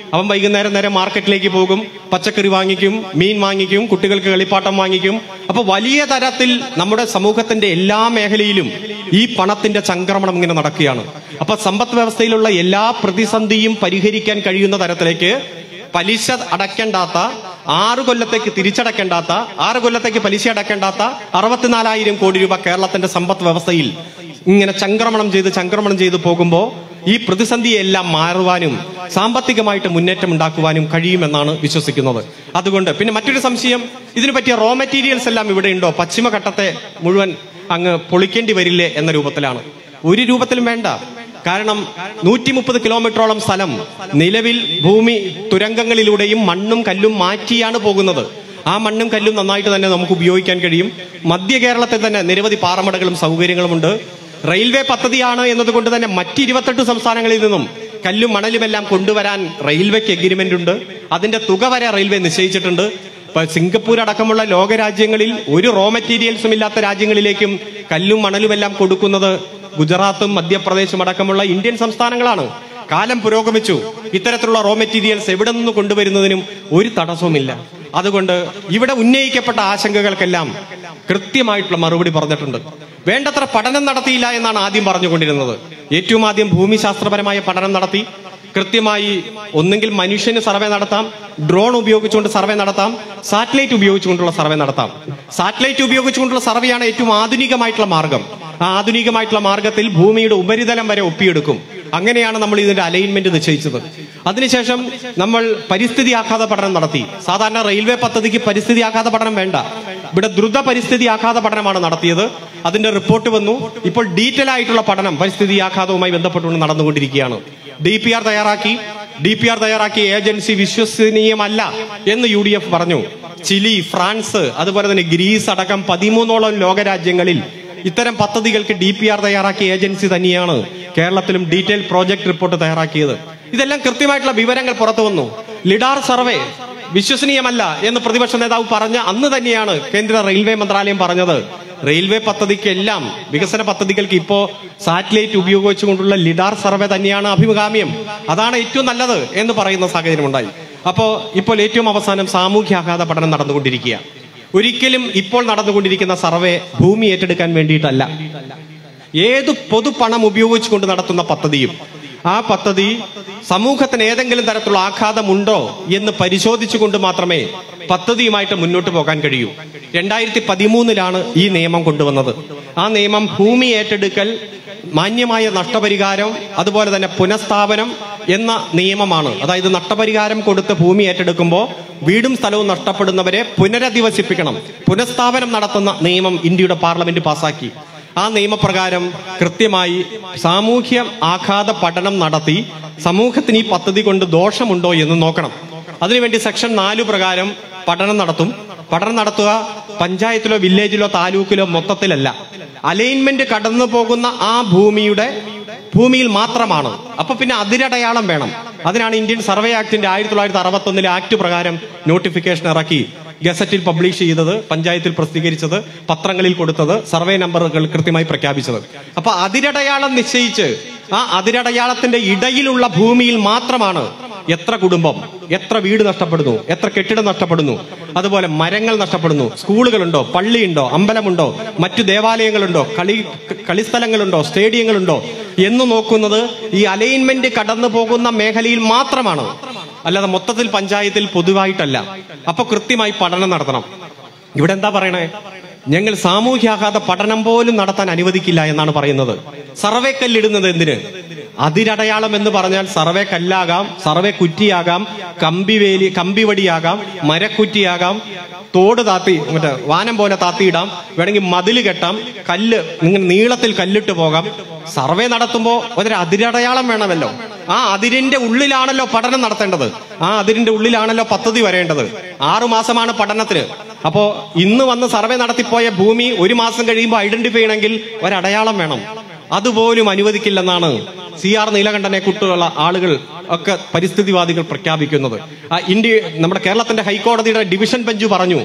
അവൻ വൈകുന്നേരം നേരെ മാർക്കറ്റിലേക്ക് പോകും പച്ചക്കറി വാങ്ങിക്കും മീൻ വാങ്ങിക്കും കുട്ടികൾക്ക് കളിപ്പാട്ടം വാങ്ങിക്കും അപ്പൊ വലിയ തരത്തിൽ നമ്മുടെ സമൂഹത്തിന്റെ എല്ലാ മേഖലയിലും ഈ പണത്തിന്റെ ചംക്രമണം ഇങ്ങനെ നടക്കുകയാണ് അപ്പൊ സമ്പദ് വ്യവസ്ഥയിലുള്ള എല്ലാ പ്രതിസന്ധിയും പരിഹരിക്കാൻ കഴിയുന്ന തരത്തിലേക്ക് പലിശ അടയ്ക്കേണ്ടാത്ത ആറ് കൊല്ലത്തേക്ക് തിരിച്ചടക്കേണ്ടാത്ത ആറ് കൊല്ലത്തേക്ക് പലിശ അടയ്ക്കേണ്ടാത്ത അറുപത്തിനാലായിരം കോടി രൂപ കേരളത്തിന്റെ സമ്പദ് വ്യവസ്ഥയിൽ ഇങ്ങനെ ചംക്രമണം ചെയ്ത് ചംക്രമണം ചെയ്ത് പോകുമ്പോൾ ഈ പ്രതിസന്ധിയെല്ലാം മാറുവാനും സാമ്പത്തികമായിട്ട് മുന്നേറ്റം ഉണ്ടാക്കുവാനും കഴിയുമെന്നാണ് വിശ്വസിക്കുന്നത് അതുകൊണ്ട് പിന്നെ മറ്റൊരു സംശയം ഇതിനു പറ്റിയ റോ മെറ്റീരിയൽസ് എല്ലാം ഇവിടെ ഉണ്ടോ പശ്ചിമഘട്ടത്തെ മുഴുവൻ അങ്ങ് പൊളിക്കേണ്ടി വരില്ലേ എന്ന രൂപത്തിലാണ് ഒരു രൂപത്തിലും വേണ്ട കാരണം നൂറ്റി മുപ്പത് കിലോമീറ്ററോളം സ്ഥലം നിലവിൽ ഭൂമി തുരങ്കങ്ങളിലൂടെയും മണ്ണും കല്ലും മാറ്റിയാണ് പോകുന്നത് ആ മണ്ണും കല്ലും നന്നായിട്ട് തന്നെ നമുക്ക് ഉപയോഗിക്കാൻ കഴിയും മധ്യ കേരളത്തിൽ തന്നെ നിരവധി പാറമടകളും സൗകര്യങ്ങളുമുണ്ട് റെയിൽവേ പദ്ധതിയാണ് എന്നതുകൊണ്ട് തന്നെ മറ്റ് ഇരുപത്തെട്ട് സംസ്ഥാനങ്ങളിൽ നിന്നും കല്ലും മണലുമെല്ലാം കൊണ്ടുവരാൻ റെയിൽവേക്ക് എഗ്രിമെന്റ് ഉണ്ട് അതിന്റെ തുക വരെ റെയിൽവേ നിശ്ചയിച്ചിട്ടുണ്ട് ഇപ്പൊ സിംഗപ്പൂർ അടക്കമുള്ള ലോകരാജ്യങ്ങളിൽ ഒരു റോ മെറ്റീരിയൽസും ഇല്ലാത്ത രാജ്യങ്ങളിലേക്കും കല്ലും മണലുമെല്ലാം കൊടുക്കുന്നത് ഗുജറാത്തും മധ്യപ്രദേശും അടക്കമുള്ള ഇന്ത്യൻ സംസ്ഥാനങ്ങളാണ് കാലം പുരോഗമിച്ചു ഇത്തരത്തിലുള്ള റോ മെറ്റീരിയൽസ് എവിടെ നിന്ന് കൊണ്ടുവരുന്നതിനും ഒരു തടസ്സവുമില്ല അതുകൊണ്ട് ഇവിടെ ഉന്നയിക്കപ്പെട്ട ആശങ്കകൾക്കെല്ലാം കൃത്യമായിട്ടുള്ള മറുപടി പറഞ്ഞിട്ടുണ്ട് വേണ്ടത്ര പഠനം നടത്തിയില്ല എന്നാണ് ആദ്യം പറഞ്ഞുകൊണ്ടിരുന്നത് ഏറ്റവും ആദ്യം ഭൂമിശാസ്ത്രപരമായ പഠനം നടത്തി കൃത്യമായി ഒന്നെങ്കിൽ മനുഷ്യന് സർവേ നടത്താം ഡ്രോൺ ഉപയോഗിച്ചുകൊണ്ട് സർവേ നടത്താം സാറ്റലൈറ്റ് ഉപയോഗിച്ചുകൊണ്ടുള്ള സർവേ നടത്താം സാറ്റലൈറ്റ് ഉപയോഗിച്ചുകൊണ്ടുള്ള സർവേയാണ് ഏറ്റവും ആധുനികമായിട്ടുള്ള മാർഗം ആ ആധുനികമായിട്ടുള്ള മാർഗത്തിൽ ഭൂമിയുടെ ഉപരിതലം വരെ ഒപ്പിയെടുക്കും അങ്ങനെയാണ് നമ്മൾ ഇതിന്റെ അലൈൻമെന്റ് നിശ്ചയിച്ചത് അതിനുശേഷം നമ്മൾ പരിസ്ഥിതി ആഘാത പഠനം നടത്തി സാധാരണ റെയിൽവേ പദ്ധതിക്ക് പരിസ്ഥിതി ആഘാത പഠനം വേണ്ട ഇവിടെ ദ്രുത പരിസ്ഥിതി ആഘാത പഠനമാണ് നടത്തിയത് അതിന്റെ റിപ്പോർട്ട് വന്നു ഇപ്പോൾ ഡീറ്റെയിൽ ആയിട്ടുള്ള പഠനം പരിസ്ഥിതി ആഘാതവുമായി ബന്ധപ്പെട്ടുകൊണ്ട് നടന്നുകൊണ്ടിരിക്കുകയാണ് ഡി പി ആർ തയ്യാറാക്കി ഡി പി ആർ തയ്യാറാക്കിയ ഏജൻസി വിശ്വസനീയമല്ല എന്ന് യു ഡി എഫ് പറഞ്ഞു ചിലി ഫ്രാൻസ് അതുപോലെ തന്നെ ഗ്രീസ് അടക്കം പതിമൂന്നോളം ലോകരാജ്യങ്ങളിൽ ഇത്തരം പദ്ധതികൾക്ക് ഡി പി ആർ തയ്യാറാക്കിയ ഏജൻസി തന്നെയാണ് കേരളത്തിലും ഡീറ്റെയിൽ പ്രോജക്ട് റിപ്പോർട്ട് തയ്യാറാക്കിയത് ഇതെല്ലാം കൃത്യമായിട്ടുള്ള വിവരങ്ങൾ പുറത്തു വന്നു ലിഡാർ സർവേ വിശ്വസനീയമല്ല എന്ന് പ്രതിപക്ഷ നേതാവ് പറഞ്ഞ അന്ന് തന്നെയാണ് കേന്ദ്ര റെയിൽവേ മന്ത്രാലയം പറഞ്ഞത് റെയിൽവേ പദ്ധതിക്കെല്ലാം വികസന പദ്ധതികൾക്ക് ഇപ്പോ സാറ്റലൈറ്റ് ഉപയോഗിച്ചുകൊണ്ടുള്ള ലിഡാർ സർവേ തന്നെയാണ് അഭിമുഖാമ്യം അതാണ് ഏറ്റവും നല്ലത് എന്ന് പറയുന്ന സാഹചര്യം ഉണ്ടായി അപ്പോ ഇപ്പോൾ ഏറ്റവും അവസാനം സാമൂഹ്യാഘാത പഠനം നടന്നുകൊണ്ടിരിക്കുക ഒരിക്കലും ഇപ്പോൾ നടന്നുകൊണ്ടിരിക്കുന്ന സർവേ ഭൂമി ഏറ്റെടുക്കാൻ വേണ്ടിയിട്ടല്ല ഏത് പൊതുപണം ഉപയോഗിച്ചുകൊണ്ട് നടത്തുന്ന പദ്ധതിയും ആ പദ്ധതി സമൂഹത്തിന് ഏതെങ്കിലും തരത്തിലുള്ള ആഘാതമുണ്ടോ എന്ന് പരിശോധിച്ചുകൊണ്ട് മാത്രമേ പദ്ധതിയുമായിട്ട് മുന്നോട്ട് പോകാൻ കഴിയൂ രണ്ടായിരത്തി പതിമൂന്നിലാണ് ഈ നിയമം കൊണ്ടുവന്നത് ആ നിയമം ഭൂമി ഏറ്റെടുക്കൽ മാന്യമായ നഷ്ടപരിഹാരം അതുപോലെ തന്നെ പുനഃസ്ഥാപനം എന്ന നിയമമാണ് അതായത് നഷ്ടപരിഹാരം കൊടുത്ത് ഭൂമി ഏറ്റെടുക്കുമ്പോൾ വീടും സ്ഥലവും നഷ്ടപ്പെടുന്നവരെ പുനരധിവസിപ്പിക്കണം പുനഃസ്ഥാപനം നടത്തുന്ന നിയമം ഇന്ത്യയുടെ പാർലമെന്റ് പാസാക്കി ആ നിയമപ്രകാരം കൃത്യമായി സാമൂഹ്യ ആഘാത പഠനം നടത്തി സമൂഹത്തിന് ഈ പദ്ധതി കൊണ്ട് ദോഷമുണ്ടോ എന്ന് നോക്കണം അതിനുവേണ്ടി സെക്ഷൻ നാലു പ്രകാരം പഠനം നടത്തും പഠനം നടത്തുക പഞ്ചായത്തിലോ വില്ലേജിലോ താലൂക്കിലോ മൊത്തത്തിലല്ല അലൈൻമെന്റ് കടന്നു പോകുന്ന ആ ഭൂമിയുടെ ഭൂമിയിൽ മാത്രമാണ് അപ്പൊ പിന്നെ അതിരടയാളം വേണം അതിനാണ് ഇന്ത്യൻ സർവേ ആക്ടിന്റെ ആയിരത്തി തൊള്ളായിരത്തി അറുപത്തി ഒന്നിലെ ആക്ട് പ്രകാരം നോട്ടിഫിക്കേഷൻ ഇറക്കി ഗസറ്റിൽ പബ്ലിഷ് ചെയ്തത് പഞ്ചായത്തിൽ പ്രസിദ്ധീകരിച്ചത് പത്രങ്ങളിൽ കൊടുത്തത് സർവേ നമ്പറുകൾ കൃത്യമായി പ്രഖ്യാപിച്ചത് അപ്പൊ അതിരടയാളം നിശ്ചയിച്ച് ആ അതിരടയാളത്തിന്റെ ഇടയിലുള്ള ഭൂമിയിൽ മാത്രമാണ് എത്ര കുടുംബം എത്ര വീട് നഷ്ടപ്പെടുന്നു എത്ര കെട്ടിടം നഷ്ടപ്പെടുന്നു അതുപോലെ മരങ്ങൾ നഷ്ടപ്പെടുന്നു സ്കൂളുകളുണ്ടോ പള്ളിയുണ്ടോ അമ്പലമുണ്ടോ മറ്റു ദേവാലയങ്ങളുണ്ടോ കളി കളിസ്ഥലങ്ങളുണ്ടോ സ്റ്റേഡിയങ്ങളുണ്ടോ എന്ന് നോക്കുന്നത് ഈ അലൈൻമെന്റ് കടന്നു പോകുന്ന മേഖലയിൽ മാത്രമാണ് അല്ലാതെ മൊത്തത്തിൽ പഞ്ചായത്തിൽ പൊതുവായിട്ടല്ല അപ്പൊ കൃത്യമായി പഠനം നടത്തണം ഇവിടെ എന്താ പറയണേ ഞങ്ങൾ സാമൂഹ്യാഘാത പഠനം പോലും നടത്താൻ അനുവദിക്കില്ല എന്നാണ് പറയുന്നത് സർവേ കല്ലിടുന്നത് എന്തിന് അതിരടയാളം എന്ന് പറഞ്ഞാൽ സർവേ കല്ലാകാം സർവേ കുറ്റിയാകാം കമ്പിവേലി കമ്പിവടിയാകാം മരക്കുറ്റിയാകാം തോട് താത്തി മറ്റേ വാനം പോലെ താത്തിയിടാം വേണമെങ്കിൽ മതില് കെട്ടാം കല്ല് ഇങ്ങനെ നീളത്തിൽ കല്ലിട്ട് പോകാം സർവേ നടത്തുമ്പോൾ ഒരു അതിരടയാളം വേണമല്ലോ ആ അതിരിന്റെ ഉള്ളിലാണല്ലോ പഠനം നടത്തേണ്ടത് ആ അതിരിന്റെ ഉള്ളിലാണല്ലോ പദ്ധതി വരേണ്ടത് ആറു മാസമാണ് പഠനത്തിന് അപ്പോ ഇന്ന് വന്ന് സർവേ നടത്തിപ്പോയ ഭൂമി ഒരു മാസം കഴിയുമ്പോൾ ഐഡന്റിഫൈ ചെയ്യണമെങ്കിൽ ഒരടയാളം വേണം അതുപോലും അനുവദിക്കില്ലെന്നാണ് സി ആർ നീലകണ്ഠനെ കൂട്ടുള്ള ആളുകൾ ഒക്കെ പരിസ്ഥിതിവാദികൾ പ്രഖ്യാപിക്കുന്നത് ആ ഇന്ത്യ നമ്മുടെ കേരളത്തിന്റെ ഹൈക്കോടതിയുടെ ഡിവിഷൻ ബെഞ്ച് പറഞ്ഞു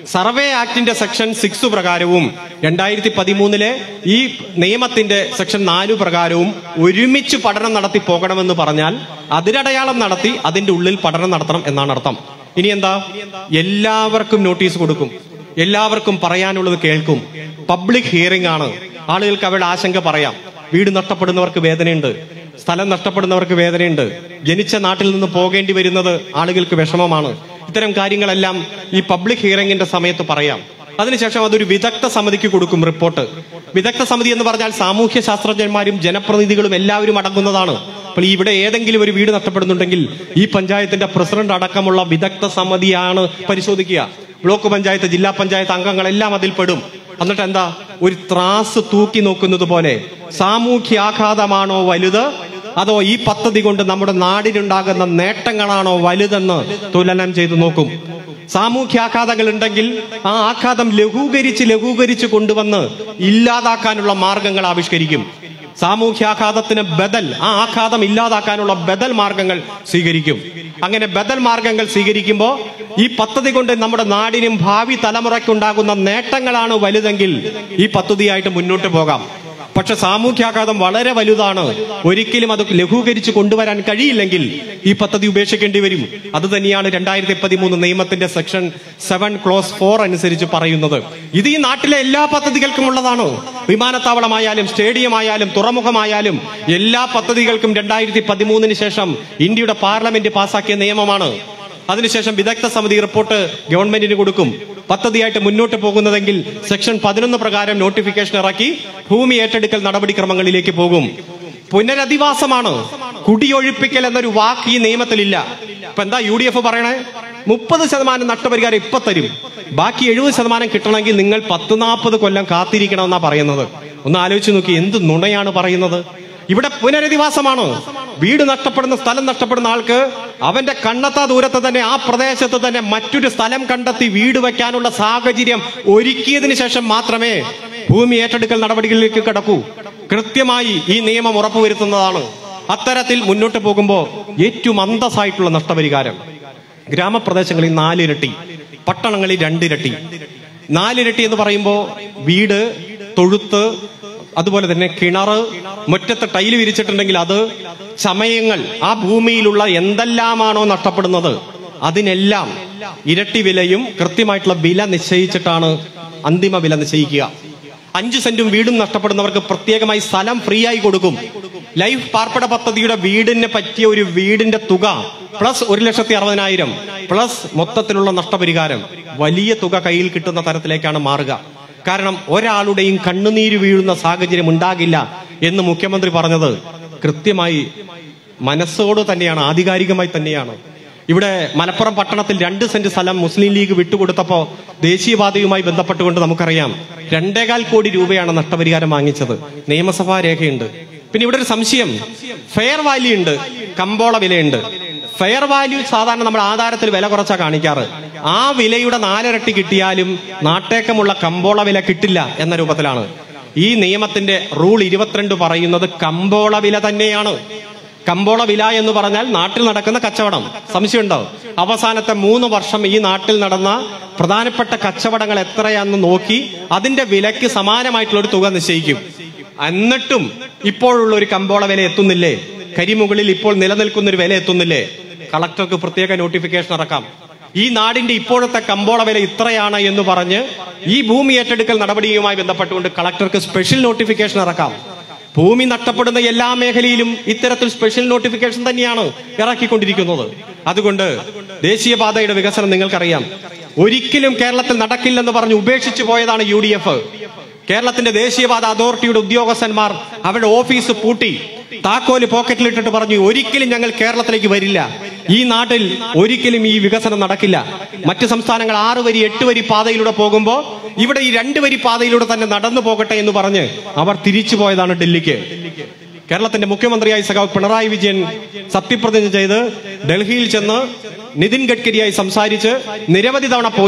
സർവേ ആക്ടിന്റെ സെക്ഷൻ സിക്സ് പ്രകാരവും രണ്ടായിരത്തി പതിമൂന്നിലെ ഈ നിയമത്തിന്റെ സെക്ഷൻ നാലു പ്രകാരവും ഒരുമിച്ച് പഠനം നടത്തി പോകണമെന്ന് പറഞ്ഞാൽ അതിരടയാളം നടത്തി അതിന്റെ ഉള്ളിൽ പഠനം നടത്തണം എന്നാണ് അർത്ഥം ഇനി എന്താ എല്ലാവർക്കും നോട്ടീസ് കൊടുക്കും എല്ലാവർക്കും പറയാനുള്ളത് കേൾക്കും പബ്ലിക് ഹിയറിംഗ് ആണ് ആളുകൾക്ക് അവരുടെ ആശങ്ക പറയാം വീട് നഷ്ടപ്പെടുന്നവർക്ക് വേദനയുണ്ട് സ്ഥലം നഷ്ടപ്പെടുന്നവർക്ക് വേദനയുണ്ട് ജനിച്ച നാട്ടിൽ നിന്ന് പോകേണ്ടി വരുന്നത് ആളുകൾക്ക് വിഷമമാണ് ഇത്തരം കാര്യങ്ങളെല്ലാം ഈ പബ്ലിക് ഹിയറിംഗിന്റെ സമയത്ത് പറയാം അതിനുശേഷം അതൊരു വിദഗ്ധ സമിതിക്ക് കൊടുക്കും റിപ്പോർട്ട് വിദഗ്ധ സമിതി എന്ന് പറഞ്ഞാൽ സാമൂഹ്യ ശാസ്ത്രജ്ഞന്മാരും ജനപ്രതിനിധികളും എല്ലാവരും അടങ്ങുന്നതാണ് അപ്പോൾ ഇവിടെ ഏതെങ്കിലും ഒരു വീട് നഷ്ടപ്പെടുന്നുണ്ടെങ്കിൽ ഈ പഞ്ചായത്തിന്റെ പ്രസിഡന്റ് അടക്കമുള്ള വിദഗ്ധ സമിതിയാണ് പരിശോധിക്കുക ബ്ലോക്ക് പഞ്ചായത്ത് ജില്ലാ പഞ്ചായത്ത് അംഗങ്ങളെല്ലാം അതിൽ പെടും എന്നിട്ട് എന്താ ഒരു ത്രാസ് തൂക്കി നോക്കുന്നത് പോലെ സാമൂഹ്യാഘാതമാണോ വലുത് അതോ ഈ പദ്ധതി കൊണ്ട് നമ്മുടെ നാടിനുണ്ടാകുന്ന നേട്ടങ്ങളാണോ വലുതെന്ന് തുലനം ചെയ്തു നോക്കും സാമൂഹ്യാഘാതങ്ങൾ ഉണ്ടെങ്കിൽ ആ ആഘാതം ലഘൂകരിച്ച് ലഘൂകരിച്ച് കൊണ്ടുവന്ന് ഇല്ലാതാക്കാനുള്ള മാർഗങ്ങൾ ആവിഷ്കരിക്കും സാമൂഹ്യാഘാതത്തിന് ബദൽ ആ ആഘാതം ഇല്ലാതാക്കാനുള്ള ബദൽ മാർഗങ്ങൾ സ്വീകരിക്കും അങ്ങനെ ബദൽ മാർഗങ്ങൾ സ്വീകരിക്കുമ്പോൾ ഈ പദ്ധതി കൊണ്ട് നമ്മുടെ നാടിനും ഭാവി തലമുറയ്ക്കുണ്ടാകുന്ന നേട്ടങ്ങളാണ് വലുതെങ്കിൽ ഈ പദ്ധതിയായിട്ട് മുന്നോട്ട് പോകാം പക്ഷെ സാമൂഹ്യാഘാതം വളരെ വലുതാണ് ഒരിക്കലും അത് ലഘൂകരിച്ച് കൊണ്ടുവരാൻ കഴിയില്ലെങ്കിൽ ഈ പദ്ധതി ഉപേക്ഷിക്കേണ്ടി വരും അത് തന്നെയാണ് രണ്ടായിരത്തി പതിമൂന്ന് നിയമത്തിന്റെ സെക്ഷൻ സെവൻ ക്ലോസ് ഫോർ അനുസരിച്ച് പറയുന്നത് ഇത് ഈ നാട്ടിലെ എല്ലാ പദ്ധതികൾക്കും ഉള്ളതാണ് വിമാനത്താവളമായാലും സ്റ്റേഡിയം ആയാലും തുറമുഖമായാലും എല്ലാ പദ്ധതികൾക്കും രണ്ടായിരത്തി പതിമൂന്നിന് ശേഷം ഇന്ത്യയുടെ പാർലമെന്റ് പാസാക്കിയ നിയമമാണ് അതിനുശേഷം വിദഗ്ധ സമിതി റിപ്പോർട്ട് ഗവൺമെന്റിന് കൊടുക്കും പദ്ധതിയായിട്ട് മുന്നോട്ട് പോകുന്നതെങ്കിൽ സെക്ഷൻ പതിനൊന്ന് പ്രകാരം നോട്ടിഫിക്കേഷൻ ഇറക്കി ഭൂമി ഏറ്റെടുക്കൽ നടപടിക്രമങ്ങളിലേക്ക് പോകും പുനരധിവാസമാണ് കുടിയൊഴിപ്പിക്കൽ എന്നൊരു വാക്ക് ഈ നിയമത്തിലില്ല ഇപ്പൊ എന്താ യു ഡി എഫ് പറയണേ മുപ്പത് ശതമാനം നഷ്ടപരിഹാരം ഇപ്പൊ തരും ബാക്കി എഴുപത് ശതമാനം കിട്ടണമെങ്കിൽ നിങ്ങൾ പത്ത് നാൽപ്പത് കൊല്ലം കാത്തിരിക്കണമെന്നാ പറയുന്നത് ഒന്ന് ആലോചിച്ച് നോക്കി എന്ത് നുണയാണ് പറയുന്നത് ഇവിടെ പുനരധിവാസമാണ് വീട് നഷ്ടപ്പെടുന്ന സ്ഥലം നഷ്ടപ്പെടുന്ന ആൾക്ക് അവന്റെ കണ്ണത്താ ദൂരത്ത് തന്നെ ആ പ്രദേശത്ത് തന്നെ മറ്റൊരു സ്ഥലം കണ്ടെത്തി വീട് വെക്കാനുള്ള സാഹചര്യം ഒരുക്കിയതിനു ശേഷം മാത്രമേ ഭൂമി ഏറ്റെടുക്കൽ നടപടികളിലേക്ക് കടക്കൂ കൃത്യമായി ഈ നിയമം ഉറപ്പുവരുത്തുന്നതാണ് അത്തരത്തിൽ മുന്നോട്ട് പോകുമ്പോൾ ഏറ്റവും അന്തസ്സായിട്ടുള്ള നഷ്ടപരിഹാരം ഗ്രാമപ്രദേശങ്ങളിൽ നാലിരട്ടി പട്ടണങ്ങളിൽ രണ്ടിരട്ടി നാലിരട്ടി എന്ന് പറയുമ്പോൾ വീട് തൊഴുത്ത് അതുപോലെ തന്നെ കിണറ് മുറ്റത്ത് ടൈല് വിരിച്ചിട്ടുണ്ടെങ്കിൽ അത് ചമയങ്ങൾ ആ ഭൂമിയിലുള്ള എന്തെല്ലാമാണോ നഷ്ടപ്പെടുന്നത് അതിനെല്ലാം ഇരട്ടി വിലയും കൃത്യമായിട്ടുള്ള വില നിശ്ചയിച്ചിട്ടാണ് അന്തിമ വില നിശ്ചയിക്കുക അഞ്ച് സെന്റും വീടും നഷ്ടപ്പെടുന്നവർക്ക് പ്രത്യേകമായി സ്ഥലം ഫ്രീ ആയി കൊടുക്കും ലൈഫ് പാർപ്പിട പദ്ധതിയുടെ വീടിന് പറ്റിയ ഒരു വീടിന്റെ തുക പ്ലസ് ഒരു ലക്ഷത്തി അറുപതിനായിരം പ്ലസ് മൊത്തത്തിലുള്ള നഷ്ടപരിഹാരം വലിയ തുക കയ്യിൽ കിട്ടുന്ന തരത്തിലേക്കാണ് മാറുക കാരണം ഒരാളുടെയും കണ്ണുനീര് വീഴുന്ന സാഹചര്യം ഉണ്ടാകില്ല എന്ന് മുഖ്യമന്ത്രി പറഞ്ഞത് കൃത്യമായി മനസ്സോട് തന്നെയാണ് ആധികാരികമായി തന്നെയാണ് ഇവിടെ മലപ്പുറം പട്ടണത്തിൽ രണ്ട് സെന്റ് സ്ഥലം മുസ്ലിം ലീഗ് വിട്ടുകൊടുത്തപ്പോ ദേശീയപാതയുമായി ബന്ധപ്പെട്ടുകൊണ്ട് നമുക്കറിയാം രണ്ടേകാൽ കോടി രൂപയാണ് നഷ്ടപരിഹാരം വാങ്ങിച്ചത് നിയമസഭാ രേഖയുണ്ട് പിന്നെ ഇവിടെ ഒരു സംശയം ഫെയർ വാല്യൂ ഉണ്ട് കമ്പോള വിലയുണ്ട് ഫെയർ വാല്യൂ സാധാരണ നമ്മൾ ആധാരത്തിൽ വില കുറച്ചാ കാണിക്കാറ് ആ വിലയുടെ നാലിരട്ടി കിട്ടിയാലും നാട്ടേക്കമുള്ള കമ്പോള വില കിട്ടില്ല എന്ന രൂപത്തിലാണ് ഈ നിയമത്തിന്റെ റൂൾ ഇരുപത്തിരണ്ട് പറയുന്നത് കമ്പോള വില തന്നെയാണ് കമ്പോള വില എന്ന് പറഞ്ഞാൽ നാട്ടിൽ നടക്കുന്ന കച്ചവടം സംശയമുണ്ടോ അവസാനത്തെ മൂന്ന് വർഷം ഈ നാട്ടിൽ നടന്ന പ്രധാനപ്പെട്ട കച്ചവടങ്ങൾ എത്രയാണെന്ന് നോക്കി അതിന്റെ വിലയ്ക്ക് സമാനമായിട്ടുള്ള ഒരു തുക നിശ്ചയിക്കും എന്നിട്ടും ഇപ്പോഴുള്ള ഒരു കമ്പോള വില എത്തുന്നില്ലേ കരിമുകളിൽ ഇപ്പോൾ നിലനിൽക്കുന്ന ഒരു വില എത്തുന്നില്ലേ കളക്ടർക്ക് പ്രത്യേക നോട്ടിഫിക്കേഷൻ ഇറക്കാം ഈ നാടിന്റെ ഇപ്പോഴത്തെ കമ്പോള വില ഇത്രയാണ് എന്ന് പറഞ്ഞ് ഈ ഭൂമി ഏറ്റെടുക്കൽ നടപടിയുമായി ബന്ധപ്പെട്ടുകൊണ്ട് കളക്ടർക്ക് സ്പെഷ്യൽ നോട്ടിഫിക്കേഷൻ ഇറക്കാം ഭൂമി നഷ്ടപ്പെടുന്ന എല്ലാ മേഖലയിലും ഇത്തരത്തിൽ സ്പെഷ്യൽ നോട്ടിഫിക്കേഷൻ തന്നെയാണ് ഇറക്കിക്കൊണ്ടിരിക്കുന്നത് അതുകൊണ്ട് ദേശീയപാതയുടെ വികസനം നിങ്ങൾക്കറിയാം ഒരിക്കലും കേരളത്തിൽ നടക്കില്ലെന്ന് പറഞ്ഞ് ഉപേക്ഷിച്ചു പോയതാണ് യു ഡി എഫ് കേരളത്തിന്റെ ദേശീയപാത അതോറിറ്റിയുടെ ഉദ്യോഗസ്ഥന്മാർ അവരുടെ ഓഫീസ് പൂട്ടി താക്കോല് പോക്കറ്റിലിട്ടിട്ട് പറഞ്ഞു ഒരിക്കലും ഞങ്ങൾ കേരളത്തിലേക്ക് വരില്ല ഈ നാട്ടിൽ ഒരിക്കലും ഈ വികസനം നടക്കില്ല മറ്റ് സംസ്ഥാനങ്ങൾ ആറ് വരി എട്ട് വരി പാതയിലൂടെ പോകുമ്പോൾ ഇവിടെ ഈ രണ്ട് വരി പാതയിലൂടെ തന്നെ നടന്നു പോകട്ടെ എന്ന് പറഞ്ഞ് അവർ തിരിച്ചു പോയതാണ് ഡൽഹിക്ക് കേരളത്തിന്റെ മുഖ്യമന്ത്രിയായി സഖാവ് പിണറായി വിജയൻ സത്യപ്രതിജ്ഞ ചെയ്ത് ഡൽഹിയിൽ ചെന്ന് നിതിൻ ഗഡ്കരിയായി സംസാരിച്ച് നിരവധി തവണ പോയി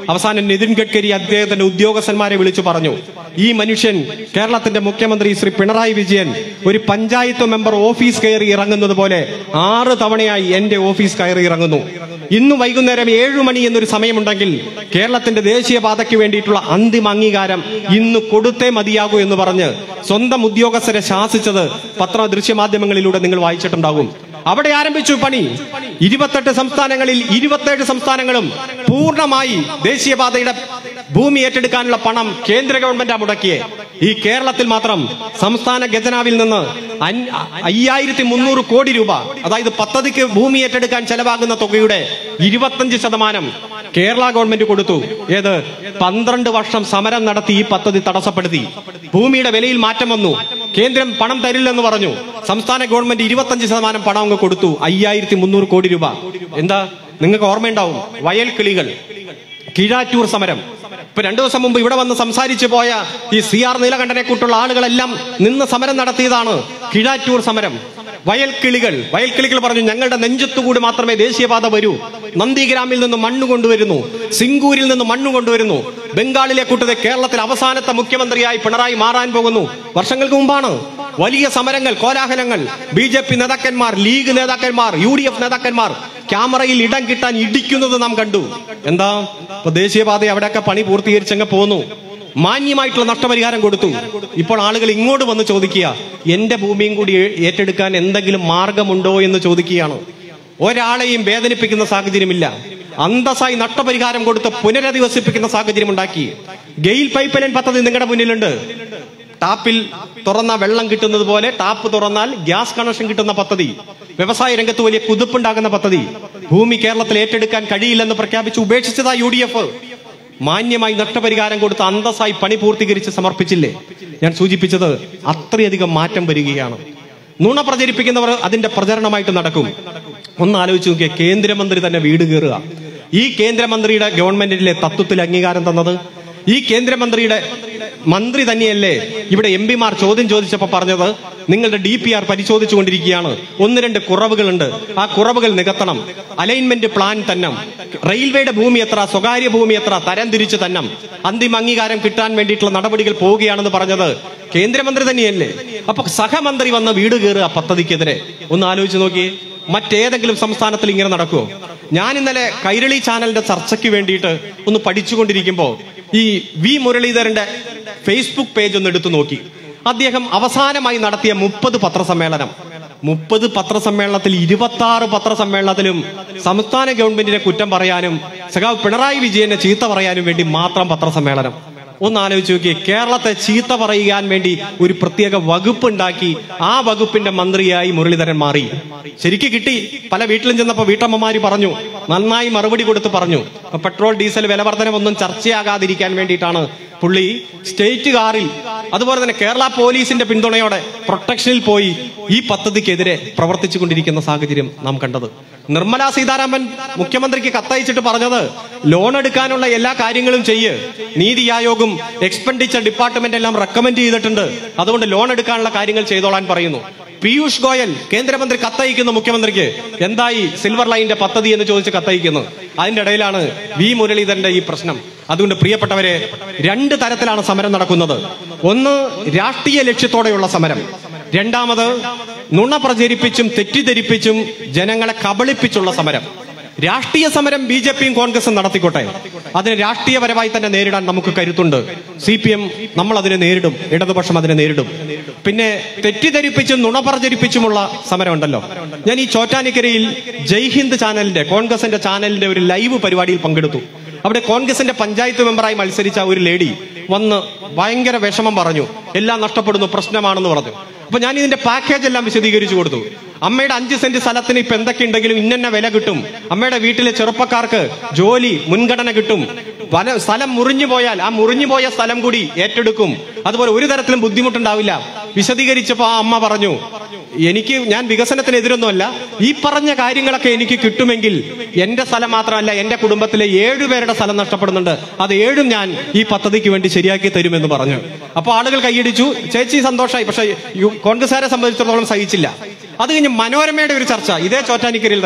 അവസാനം നിതിൻ ഗഡ്കരി അദ്ദേഹത്തിന്റെ ഉദ്യോഗസ്ഥന്മാരെ വിളിച്ചു പറഞ്ഞു ഈ മനുഷ്യൻ കേരളത്തിന്റെ മുഖ്യമന്ത്രി ശ്രീ പിണറായി വിജയൻ ഒരു പഞ്ചായത്ത് മെമ്പർ ഓഫീസ് കയറി ഇറങ്ങുന്നത് പോലെ ആറ് തവണയായി എന്റെ ഓഫീസ് കയറി ഇറങ്ങുന്നു ഇന്ന് വൈകുന്നേരം ഏഴു മണി എന്നൊരു സമയമുണ്ടെങ്കിൽ കേരളത്തിന്റെ ദേശീയപാതയ്ക്ക് വേണ്ടിയിട്ടുള്ള അന്തിമ അംഗീകാരം ഇന്ന് കൊടുത്തേ മതിയാകൂ എന്ന് പറഞ്ഞ് സ്വന്തം ഉദ്യോഗസ്ഥരെ ശാസിച്ചത് പത്ര ദൃശ്യമാധ്യമങ്ങളിലൂടെ നിങ്ങൾ വായിച്ചിട്ടുണ്ടാകും അവിടെ ആരംഭിച്ചു പണി ഇരുപത്തെട്ട് സംസ്ഥാനങ്ങളിൽ ഇരുപത്തേഴ് സംസ്ഥാനങ്ങളും പൂർണ്ണമായി ദേശീയപാതയുടെ ഭൂമി ഏറ്റെടുക്കാനുള്ള പണം കേന്ദ്ര ഗവൺമെന്റ് മുടക്കിയേ ഈ കേരളത്തിൽ മാത്രം സംസ്ഥാന ഖജനാവിൽ നിന്ന് അൻ- അയ്യായിരത്തി മുന്നൂറ് കോടി രൂപ അതായത് പദ്ധതിക്ക് ഭൂമി ഏറ്റെടുക്കാൻ ചെലവാകുന്ന തുകയുടെ ഇരുപത്തഞ്ച് ശതമാനം കേരള ഗവൺമെന്റ് കൊടുത്തു ഏത് പന്ത്രണ്ട് വർഷം സമരം നടത്തി ഈ പദ്ധതി തടസ്സപ്പെടുത്തി ഭൂമിയുടെ വിലയിൽ മാറ്റം വന്നു കേന്ദ്രം പണം തരില്ലെന്ന് പറഞ്ഞു സംസ്ഥാന ഗവൺമെന്റ് ഇരുപത്തഞ്ച് ശതമാനം പണം അങ്ങ് കൊടുത്തു അയ്യായിരത്തി മുന്നൂറ് കോടി രൂപ എന്താ നിങ്ങൾക്ക് ഓർമ്മയുണ്ടാവും വയൽ കിളികൾ കീഴാറ്റൂർ സമരം ഇപ്പൊ രണ്ടു ദിവസം മുമ്പ് ഇവിടെ വന്ന് സംസാരിച്ചു പോയ ഈ സി ആർ നീലകണ്ഠനെ കൂട്ടുള്ള ആളുകളെല്ലാം നിന്ന് സമരം നടത്തിയതാണ് കീഴാറ്റൂർ സമരം വയൽക്കിളികൾ വയൽക്കിളികൾ പറഞ്ഞു ഞങ്ങളുടെ നെഞ്ചത്തുകൂടി മാത്രമേ ദേശീയപാത വരൂ നന്ദിഗ്രാമിൽ നിന്ന് മണ്ണ് കൊണ്ടുവരുന്നു സിംഗൂരിൽ നിന്ന് മണ്ണ് കൊണ്ടുവരുന്നു ബംഗാളിലെ കൂട്ടതെ കേരളത്തിൽ അവസാനത്തെ മുഖ്യമന്ത്രിയായി പിണറായി മാറാൻ പോകുന്നു വർഷങ്ങൾക്ക് മുമ്പാണ് വലിയ സമരങ്ങൾ കോലാഹലങ്ങൾ ബി ജെ പി നേതാക്കന്മാർ ലീഗ് നേതാക്കന്മാർ യു ഡി എഫ് നേതാക്കന്മാർ ക്യാമറയിൽ ഇടം കിട്ടാൻ ഇടിക്കുന്നത് നാം കണ്ടു എന്താ ഇപ്പൊ ദേശീയപാത അവിടെയൊക്കെ പണി പൂർത്തീകരിച്ചങ്ങ് പോന്നു മാന്യമായിട്ടുള്ള നഷ്ടപരിഹാരം കൊടുത്തു ഇപ്പോൾ ആളുകൾ ഇങ്ങോട്ട് വന്ന് ചോദിക്കുക എന്റെ ഭൂമിയും കൂടി ഏറ്റെടുക്കാൻ എന്തെങ്കിലും മാർഗമുണ്ടോ എന്ന് ചോദിക്കുകയാണ് ഒരാളെയും വേദനിപ്പിക്കുന്ന സാഹചര്യമില്ല അന്തസ്സായി നഷ്ടപരിഹാരം കൊടുത്ത് പുനരധിവസിപ്പിക്കുന്ന സാഹചര്യം ഉണ്ടാക്കി ഗെയിൽ പൈപ്പ് ലൈൻ പദ്ധതി നിങ്ങളുടെ മുന്നിലുണ്ട് ടാപ്പിൽ തുറന്ന വെള്ളം കിട്ടുന്നത് പോലെ ടാപ്പ് തുറന്നാൽ ഗ്യാസ് കണക്ഷൻ കിട്ടുന്ന പദ്ധതി വ്യവസായ രംഗത്ത് വലിയ കുതിപ്പുണ്ടാകുന്ന പദ്ധതി ഭൂമി കേരളത്തിൽ ഏറ്റെടുക്കാൻ കഴിയില്ലെന്ന് പ്രഖ്യാപിച്ച് ഉപേക്ഷിച്ചതാ യു ഡി എഫ് മാന്യമായി നഷ്ടപരിഹാരം കൊടുത്ത് അന്തസ്സായി പണി പൂർത്തീകരിച്ച് സമർപ്പിച്ചില്ലേ ഞാൻ സൂചിപ്പിച്ചത് അത്രയധികം മാറ്റം വരികയാണ് നുണ പ്രചരിപ്പിക്കുന്നവർ അതിന്റെ പ്രചരണമായിട്ട് നടക്കും ഒന്ന് ആലോചിച്ച് നോക്കിയ കേന്ദ്രമന്ത്രി തന്നെ വീട് കയറുക ഈ കേന്ദ്രമന്ത്രിയുടെ ഗവൺമെന്റിലെ തത്വത്തിൽ അംഗീകാരം തന്നത് ഈ കേന്ദ്രമന്ത്രിയുടെ മന്ത്രി തന്നെയല്ലേ ഇവിടെ എം പിമാർ ചോദ്യം ചോദിച്ചപ്പോൾ പറഞ്ഞത് നിങ്ങളുടെ ഡി പി ആർ പരിശോധിച്ചുകൊണ്ടിരിക്കുകയാണ് ഒന്ന് രണ്ട് കുറവുകളുണ്ട് ആ കുറവുകൾ നികത്തണം അലൈൻമെന്റ് പ്ലാൻ തന്നെ റെയിൽവേയുടെ ഭൂമി എത്ര സ്വകാര്യ ഭൂമി എത്ര തരം തിരിച്ചു തന്നെ അന്തിമ അംഗീകാരം കിട്ടാൻ വേണ്ടിയിട്ടുള്ള നടപടികൾ പോവുകയാണെന്ന് പറഞ്ഞത് കേന്ദ്രമന്ത്രി തന്നെയല്ലേ അപ്പൊ സഹമന്ത്രി വന്ന് വീട് കയറുക പദ്ധതിക്കെതിരെ ഒന്ന് ആലോചിച്ച് നോക്കിയേ മറ്റേതെങ്കിലും സംസ്ഥാനത്തിൽ ഇങ്ങനെ നടക്കുമോ ഞാൻ ഇന്നലെ കൈരളി ചാനലിന്റെ ചർച്ചയ്ക്ക് വേണ്ടിയിട്ട് ഒന്ന് പഠിച്ചുകൊണ്ടിരിക്കുമ്പോൾ ഈ വി മുരളീധരന്റെ ഫേസ്ബുക്ക് പേജ് ഒന്ന് എടുത്തു നോക്കി അദ്ദേഹം അവസാനമായി നടത്തിയ മുപ്പത് പത്രസമ്മേളനം മുപ്പത് പത്രസമ്മേളനത്തിൽ ഇരുപത്തി ആറ് പത്രസമ്മേളനത്തിലും സംസ്ഥാന ഗവൺമെന്റിനെ കുറ്റം പറയാനും സഖാവ് പിണറായി വിജയനെ ചീത്ത പറയാനും വേണ്ടി മാത്രം പത്രസമ്മേളനം ഒന്ന് ആലോചിച്ച് നോക്കിയേ കേരളത്തെ ചീത്ത പറയാൻ വേണ്ടി ഒരു പ്രത്യേക വകുപ്പ് ഉണ്ടാക്കി ആ വകുപ്പിന്റെ മന്ത്രിയായി മുരളീധരൻ മാറി ശരിക്ക് കിട്ടി പല വീട്ടിലും ചെന്നപ്പോ വീട്ടമ്മമാര് പറഞ്ഞു നന്നായി മറുപടി കൊടുത്ത് പറഞ്ഞു അപ്പൊ പെട്രോൾ ഡീസൽ വില വർധനമൊന്നും ചർച്ചയാകാതിരിക്കാൻ വേണ്ടിയിട്ടാണ് പുള്ളി സ്റ്റേറ്റ് കാറിൽ അതുപോലെ തന്നെ കേരള പോലീസിന്റെ പിന്തുണയോടെ പ്രൊട്ടക്ഷനിൽ പോയി ഈ പദ്ധതിക്കെതിരെ പ്രവർത്തിച്ചു കൊണ്ടിരിക്കുന്ന സാഹചര്യം നാം കണ്ടത് നിർമ്മലാ സീതാരാമൻ മുഖ്യമന്ത്രിക്ക് കത്തയച്ചിട്ട് പറഞ്ഞത് ലോൺ എടുക്കാനുള്ള എല്ലാ കാര്യങ്ങളും ചെയ്യ് നീതി ആയോഗും എക്സ്പെൻഡിച്ചർ ഡിപ്പാർട്ട്മെന്റ് എല്ലാം റെക്കമെൻഡ് ചെയ്തിട്ടുണ്ട് അതുകൊണ്ട് ലോൺ എടുക്കാനുള്ള കാര്യങ്ങൾ ചെയ്തോളാൻ പറയുന്നു പീയൂഷ് ഗോയൽ കേന്ദ്രമന്ത്രി കത്തയക്കുന്നു മുഖ്യമന്ത്രിക്ക് എന്തായി സിൽവർ ലൈനിന്റെ പദ്ധതി എന്ന് ചോദിച്ച് കത്തയക്കുന്നു അതിന്റെ ഇടയിലാണ് വി മുരളീധരന്റെ ഈ പ്രശ്നം അതുകൊണ്ട് പ്രിയപ്പെട്ടവരെ രണ്ട് തരത്തിലാണ് സമരം നടക്കുന്നത് ഒന്ന് രാഷ്ട്രീയ ലക്ഷ്യത്തോടെയുള്ള സമരം രണ്ടാമത് നുണ പ്രചരിപ്പിച്ചും തെറ്റിദ്ധരിപ്പിച്ചും ജനങ്ങളെ കബളിപ്പിച്ചുള്ള സമരം രാഷ്ട്രീയ സമരം ബി ജെ പിയും കോൺഗ്രസും നടത്തിക്കോട്ടെ അതിനെ രാഷ്ട്രീയപരമായി തന്നെ നേരിടാൻ നമുക്ക് കരുത്തുണ്ട് സി പി എം നമ്മൾ അതിനെ നേരിടും ഇടതുപക്ഷം അതിനെ നേരിടും പിന്നെ തെറ്റിദ്ധരിപ്പിച്ചും നുണ പ്രചരിപ്പിച്ചുമുള്ള സമരമുണ്ടല്ലോ ഞാൻ ഈ ചോറ്റാനിക്കരയിൽ ജയ്ഹിന്ദ് ചാനലിന്റെ കോൺഗ്രസിന്റെ ചാനലിന്റെ ഒരു ലൈവ് പരിപാടിയിൽ പങ്കെടുത്തു അവിടെ കോൺഗ്രസിന്റെ പഞ്ചായത്ത് മെമ്പറായി മത്സരിച്ച ഒരു ലേഡി വന്ന് ഭയങ്കര വിഷമം പറഞ്ഞു എല്ലാം നഷ്ടപ്പെടുന്നു പ്രശ്നമാണെന്ന് പറഞ്ഞു അപ്പൊ ഞാൻ ഇതിന്റെ പാക്കേജ് എല്ലാം വിശദീകരിച്ചു കൊടുത്തു അമ്മയുടെ അഞ്ച് സെന്റ് സ്ഥലത്തിന് ഇപ്പൊ എന്തൊക്കെ ഉണ്ടെങ്കിലും ഇന്ന വില കിട്ടും അമ്മയുടെ വീട്ടിലെ ചെറുപ്പക്കാർക്ക് ജോലി മുൻഗണന കിട്ടും വന സ്ഥലം മുറിഞ്ഞു പോയാൽ ആ മുറിഞ്ഞു പോയ സ്ഥലം കൂടി ഏറ്റെടുക്കും അതുപോലെ ഒരു തരത്തിലും ബുദ്ധിമുട്ടുണ്ടാവില്ല വിശദീകരിച്ചപ്പോ ആ അമ്മ പറഞ്ഞു എനിക്ക് ഞാൻ വികസനത്തിനെതിരൊന്നുമല്ല ഈ പറഞ്ഞ കാര്യങ്ങളൊക്കെ എനിക്ക് കിട്ടുമെങ്കിൽ എന്റെ സ്ഥലം മാത്രമല്ല എന്റെ കുടുംബത്തിലെ ഏഴുപേരുടെ സ്ഥലം നഷ്ടപ്പെടുന്നുണ്ട് അത് ഏഴും ഞാൻ ഈ പദ്ധതിക്ക് വേണ്ടി ശരിയാക്കി തരുമെന്ന് പറഞ്ഞു അപ്പൊ ആളുകൾ കൈയടിച്ചു ചേച്ചി സന്തോഷമായി പക്ഷെ യു- കോൺഗ്രസ്സുകാരെ സംബന്ധിച്ചിടത്തോളം സഹിച്ചില്ല അത് കഴിഞ്ഞ് മനോരമയുടെ ഒരു ചർച്ച ഇതേ ചോറ്റാനിക്കരയിൽ തന്നെ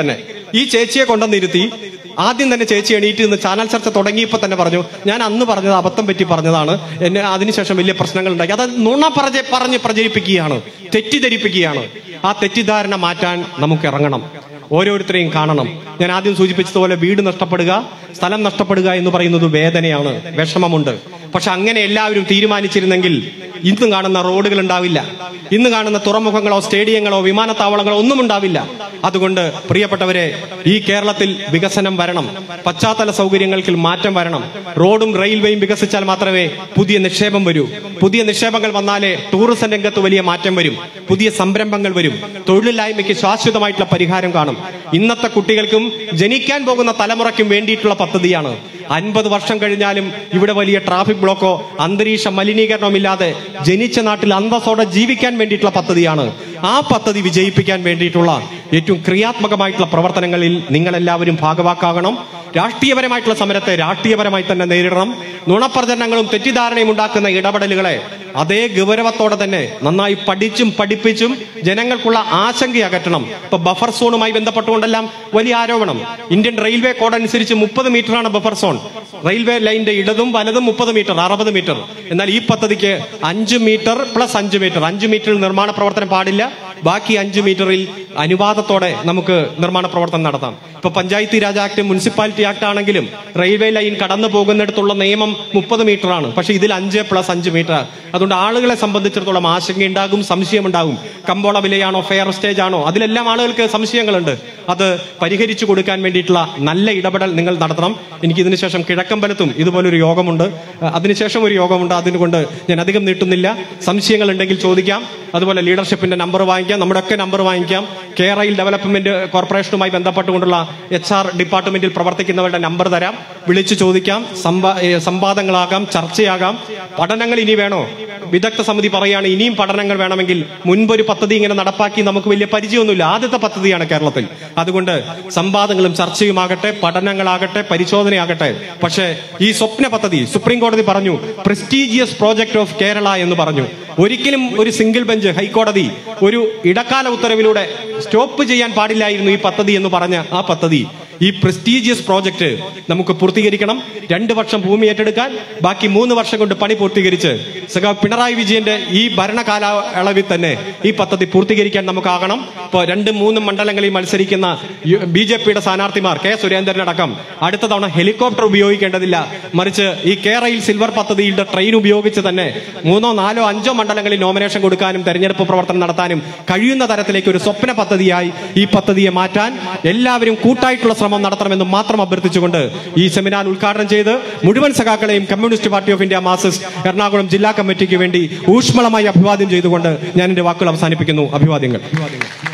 ഈ ചേച്ചിയെ കൊണ്ടുവന്നിരുത്തി ആദ്യം തന്നെ ചേച്ചി എണീറ്റ് നിന്ന് ചാനൽ ചർച്ച തുടങ്ങിയപ്പോൾ തന്നെ പറഞ്ഞു ഞാൻ അന്ന് പറഞ്ഞത് അബദ്ധം പറ്റി പറഞ്ഞതാണ് എന്നെ അതിനുശേഷം വലിയ പ്രശ്നങ്ങൾ ഉണ്ടാക്കി അത് നുണ പറഞ്ഞ് പറഞ്ഞ് പ്രചരിപ്പിക്കുകയാണ് തെറ്റിദ്ധരിപ്പിക്കുകയാണ് ആ തെറ്റിദ്ധാരണ മാറ്റാൻ നമുക്ക് ഇറങ്ങണം ഓരോരുത്തരെയും കാണണം ഞാൻ ആദ്യം സൂചിപ്പിച്ചതുപോലെ വീട് നഷ്ടപ്പെടുക സ്ഥലം നഷ്ടപ്പെടുക എന്ന് പറയുന്നത് വേദനയാണ് വിഷമമുണ്ട് പക്ഷെ അങ്ങനെ എല്ലാവരും തീരുമാനിച്ചിരുന്നെങ്കിൽ ഇന്ന് കാണുന്ന റോഡുകൾ ഉണ്ടാവില്ല ഇന്ന് കാണുന്ന തുറമുഖങ്ങളോ സ്റ്റേഡിയങ്ങളോ വിമാനത്താവളങ്ങളോ ഒന്നും ഉണ്ടാവില്ല അതുകൊണ്ട് പ്രിയപ്പെട്ടവരെ ഈ കേരളത്തിൽ വികസനം വരണം പശ്ചാത്തല സൗകര്യങ്ങൾക്ക് മാറ്റം വരണം റോഡും റെയിൽവേയും വികസിച്ചാൽ മാത്രമേ പുതിയ നിക്ഷേപം വരൂ പുതിയ നിക്ഷേപങ്ങൾ വന്നാലേ ടൂറിസം രംഗത്ത് വലിയ മാറ്റം വരും പുതിയ സംരംഭങ്ങൾ വരും തൊഴിലില്ലായ്മയ്ക്ക് ശാശ്വതമായിട്ടുള്ള പരിഹാരം കാണും ഇന്നത്തെ കുട്ടികൾക്കും ജനിക്കാൻ പോകുന്ന തലമുറയ്ക്കും വേണ്ടിയിട്ടുള്ള പദ്ധതിയാണ് അൻപത് വർഷം കഴിഞ്ഞാലും ഇവിടെ വലിയ ട്രാഫിക് ബ്ലോക്കോ അന്തരീക്ഷ മലിനീകരണവും ഇല്ലാതെ ജനിച്ച നാട്ടിൽ അന്തസ്സോടെ ജീവിക്കാൻ വേണ്ടിയിട്ടുള്ള പദ്ധതിയാണ് ആ പദ്ധതി വിജയിപ്പിക്കാൻ വേണ്ടിയിട്ടുള്ള ഏറ്റവും ക്രിയാത്മകമായിട്ടുള്ള പ്രവർത്തനങ്ങളിൽ നിങ്ങളെല്ലാവരും ഭാഗവാക്കാകണം രാഷ്ട്രീയപരമായിട്ടുള്ള സമരത്തെ രാഷ്ട്രീയപരമായി തന്നെ നേരിടണം നുണപ്രചരണങ്ങളും തെറ്റിദ്ധാരണയും ഉണ്ടാക്കുന്ന ഇടപെടലുകളെ അതേ ഗൗരവത്തോടെ തന്നെ നന്നായി പഠിച്ചും പഠിപ്പിച്ചും ജനങ്ങൾക്കുള്ള ആശങ്ക അകറ്റണം ഇപ്പൊ ബഫർ സോണുമായി ബന്ധപ്പെട്ടുകൊണ്ടെല്ലാം വലിയ ആരോപണം ഇന്ത്യൻ റെയിൽവേ കോഡ് അനുസരിച്ച് മുപ്പത് മീറ്ററാണ് ബഫർ സോൺ റെയിൽവേ ലൈനിന്റെ ഇടതും വലതും മുപ്പത് മീറ്റർ അറുപത് മീറ്റർ എന്നാൽ ഈ പദ്ധതിക്ക് അഞ്ച് മീറ്റർ പ്ലസ് അഞ്ച് മീറ്റർ അഞ്ച് മീറ്ററിൽ നിർമ്മാണ പ്രവർത്തനം പാടില്ല ബാക്കി അഞ്ച് മീറ്ററിൽ അനുവാദത്തോടെ നമുക്ക് നിർമ്മാണ പ്രവർത്തനം നടത്താം ഇപ്പൊ Panchayati Raj act municipality act ആണെങ്കിലും റെയിൽവേ ലൈൻ കടന്നു പോകുന്നിടത്തുള്ള നിയമം മുപ്പത് മീറ്റർ ആണ് പക്ഷെ ഇതിൽ അഞ്ച് പ്ലസ് അഞ്ച് മീറ്റർ അതുകൊണ്ട് ആളുകളെ സംബന്ധിച്ചിടത്തോളം ആശങ്കയുണ്ടാകും സംശയമുണ്ടാകും കമ്പോള വിലയാണോ ഫെയർ സ്റ്റേജ് ആണോ അതിലെല്ലാം ആളുകൾക്ക് സംശയങ്ങളുണ്ട് അത് പരിഹരിച്ചു കൊടുക്കാൻ വേണ്ടിയിട്ടുള്ള നല്ല ഇടപെടൽ നിങ്ങൾ നടത്തണം എനിക്ക് ഇതിനു ശേഷം കിഴക്കമ്പലത്തും ഇതുപോലൊരു യോഗമുണ്ട് അഹ് അതിനുശേഷം ഒരു യോഗമുണ്ട് അതിനുകൊണ്ട് ഞാൻ അധികം നീട്ടുന്നില്ല സംശയങ്ങൾ ഉണ്ടെങ്കിൽ ചോദിക്കാം അതുപോലെ ലീഡർഷിപ്പിന്റെ നമ്പർ വാങ്ങിക്കാം നമ്മുടെ ഒക്കെ നമ്പർ വാങ്ങിക്കാം കേരയിൽ ഡെവലപ്മെന്റ് കോർപ്പറേഷനുമായി ബന്ധപ്പെട്ടുകൊണ്ടുള്ള എച്ച് ആർ ഡിപ്പാർട്ട്മെന്റിൽ പ്രവർത്തിക്കുന്നവരുടെ നമ്പർ തരാം വിളിച്ചു ചോദിക്കാം സംവാ ഏ, സംവാദങ്ങളാകാം ചർച്ചയാകാം പഠനങ്ങൾ ഇനി വേണോ വിദഗ്ധ സമിതി പറയുകയാണ് ഇനിയും പഠനങ്ങൾ വേണമെങ്കിൽ മുൻപൊരു പദ്ധതി ഇങ്ങനെ നടപ്പാക്കി നമുക്ക് വലിയ പരിചയമൊന്നുമില്ല ആദ്യത്തെ പദ്ധതിയാണ് കേരളത്തിൽ അതുകൊണ്ട് സംവാദങ്ങളും ചർച്ചയുമാകട്ടെ പഠനങ്ങളാകട്ടെ പരിശോധനയാകട്ടെ പക്ഷേ ഈ സ്വപ്ന പദ്ധതി സുപ്രീം കോടതി പറഞ്ഞു പ്രസ്റ്റീജിയസ് പ്രോജക്ട് ഓഫ് കേരള എന്ന് പറഞ്ഞു ഒരിക്കലും ഒരു സിംഗിൾ ബെഞ്ച് ഹൈക്കോടതി ഒരു ഇടക്കാല ഉത്തരവിലൂടെ സ്റ്റോപ്പ് ചെയ്യാൻ പാടില്ലായിരുന്നു ഈ പദ്ധതി എന്ന് പറഞ്ഞ ആ പദ്ധതി ഈ പ്രസ്റ്റീജിയസ് പ്രോജക്റ്റ് നമുക്ക് പൂർത്തീകരിക്കണം രണ്ട് വർഷം ഭൂമി ഏറ്റെടുക്കാൻ ബാക്കി മൂന്ന് വർഷം കൊണ്ട് പണി പൂർത്തീകരിച്ച് സഖാവ് പിണറായി വിജയന്റെ ഈ ഭരണകാലയളവിൽ തന്നെ ഈ പദ്ധതി പൂർത്തീകരിക്കാൻ നമുക്കാകണം ഇപ്പോൾ രണ്ടും മൂന്നും മണ്ഡലങ്ങളിൽ മത്സരിക്കുന്ന ബി ജെ പിയുടെ സ്ഥാനാർത്ഥിമാർ കെ സുരേന്ദ്രൻ അടക്കം അടുത്ത തവണ ഹെലികോപ്റ്റർ ഉപയോഗിക്കേണ്ടതില്ല മറിച്ച് ഈ കേരയിൽ സിൽവർ പദ്ധതിയുടെ ട്രെയിൻ ഉപയോഗിച്ച് തന്നെ മൂന്നോ നാലോ അഞ്ചോ മണ്ഡലങ്ങളിൽ നോമിനേഷൻ കൊടുക്കാനും തെരഞ്ഞെടുപ്പ് പ്രവർത്തനം നടത്താനും കഴിയുന്ന തരത്തിലേക്ക് ഒരു സ്വപ്ന പദ്ധതിയായി ഈ പദ്ധതിയെ മാറ്റാൻ എല്ലാവരും കൂട്ടായിട്ടുള്ള ശ്രമം നടത്തണമെന്ന് മാത്രം അഭ്യർത്ഥിച്ചുകൊണ്ട് ഈ സെമിനാർ ഉദ്ഘാടനം ചെയ്ത് മുഴുവൻ സഖാക്കളെയും communist party of India marxist Ernakulam ജില്ലാ കമ്മിറ്റിക്ക് വേണ്ടി ഊഷ്മളമായി അഭിവാദ്യം ചെയ്തുകൊണ്ട് ഞാൻ എന്റെ വാക്കുകൾ അവസാനിപ്പിക്കുന്നു അഭിവാദ്യങ്ങൾ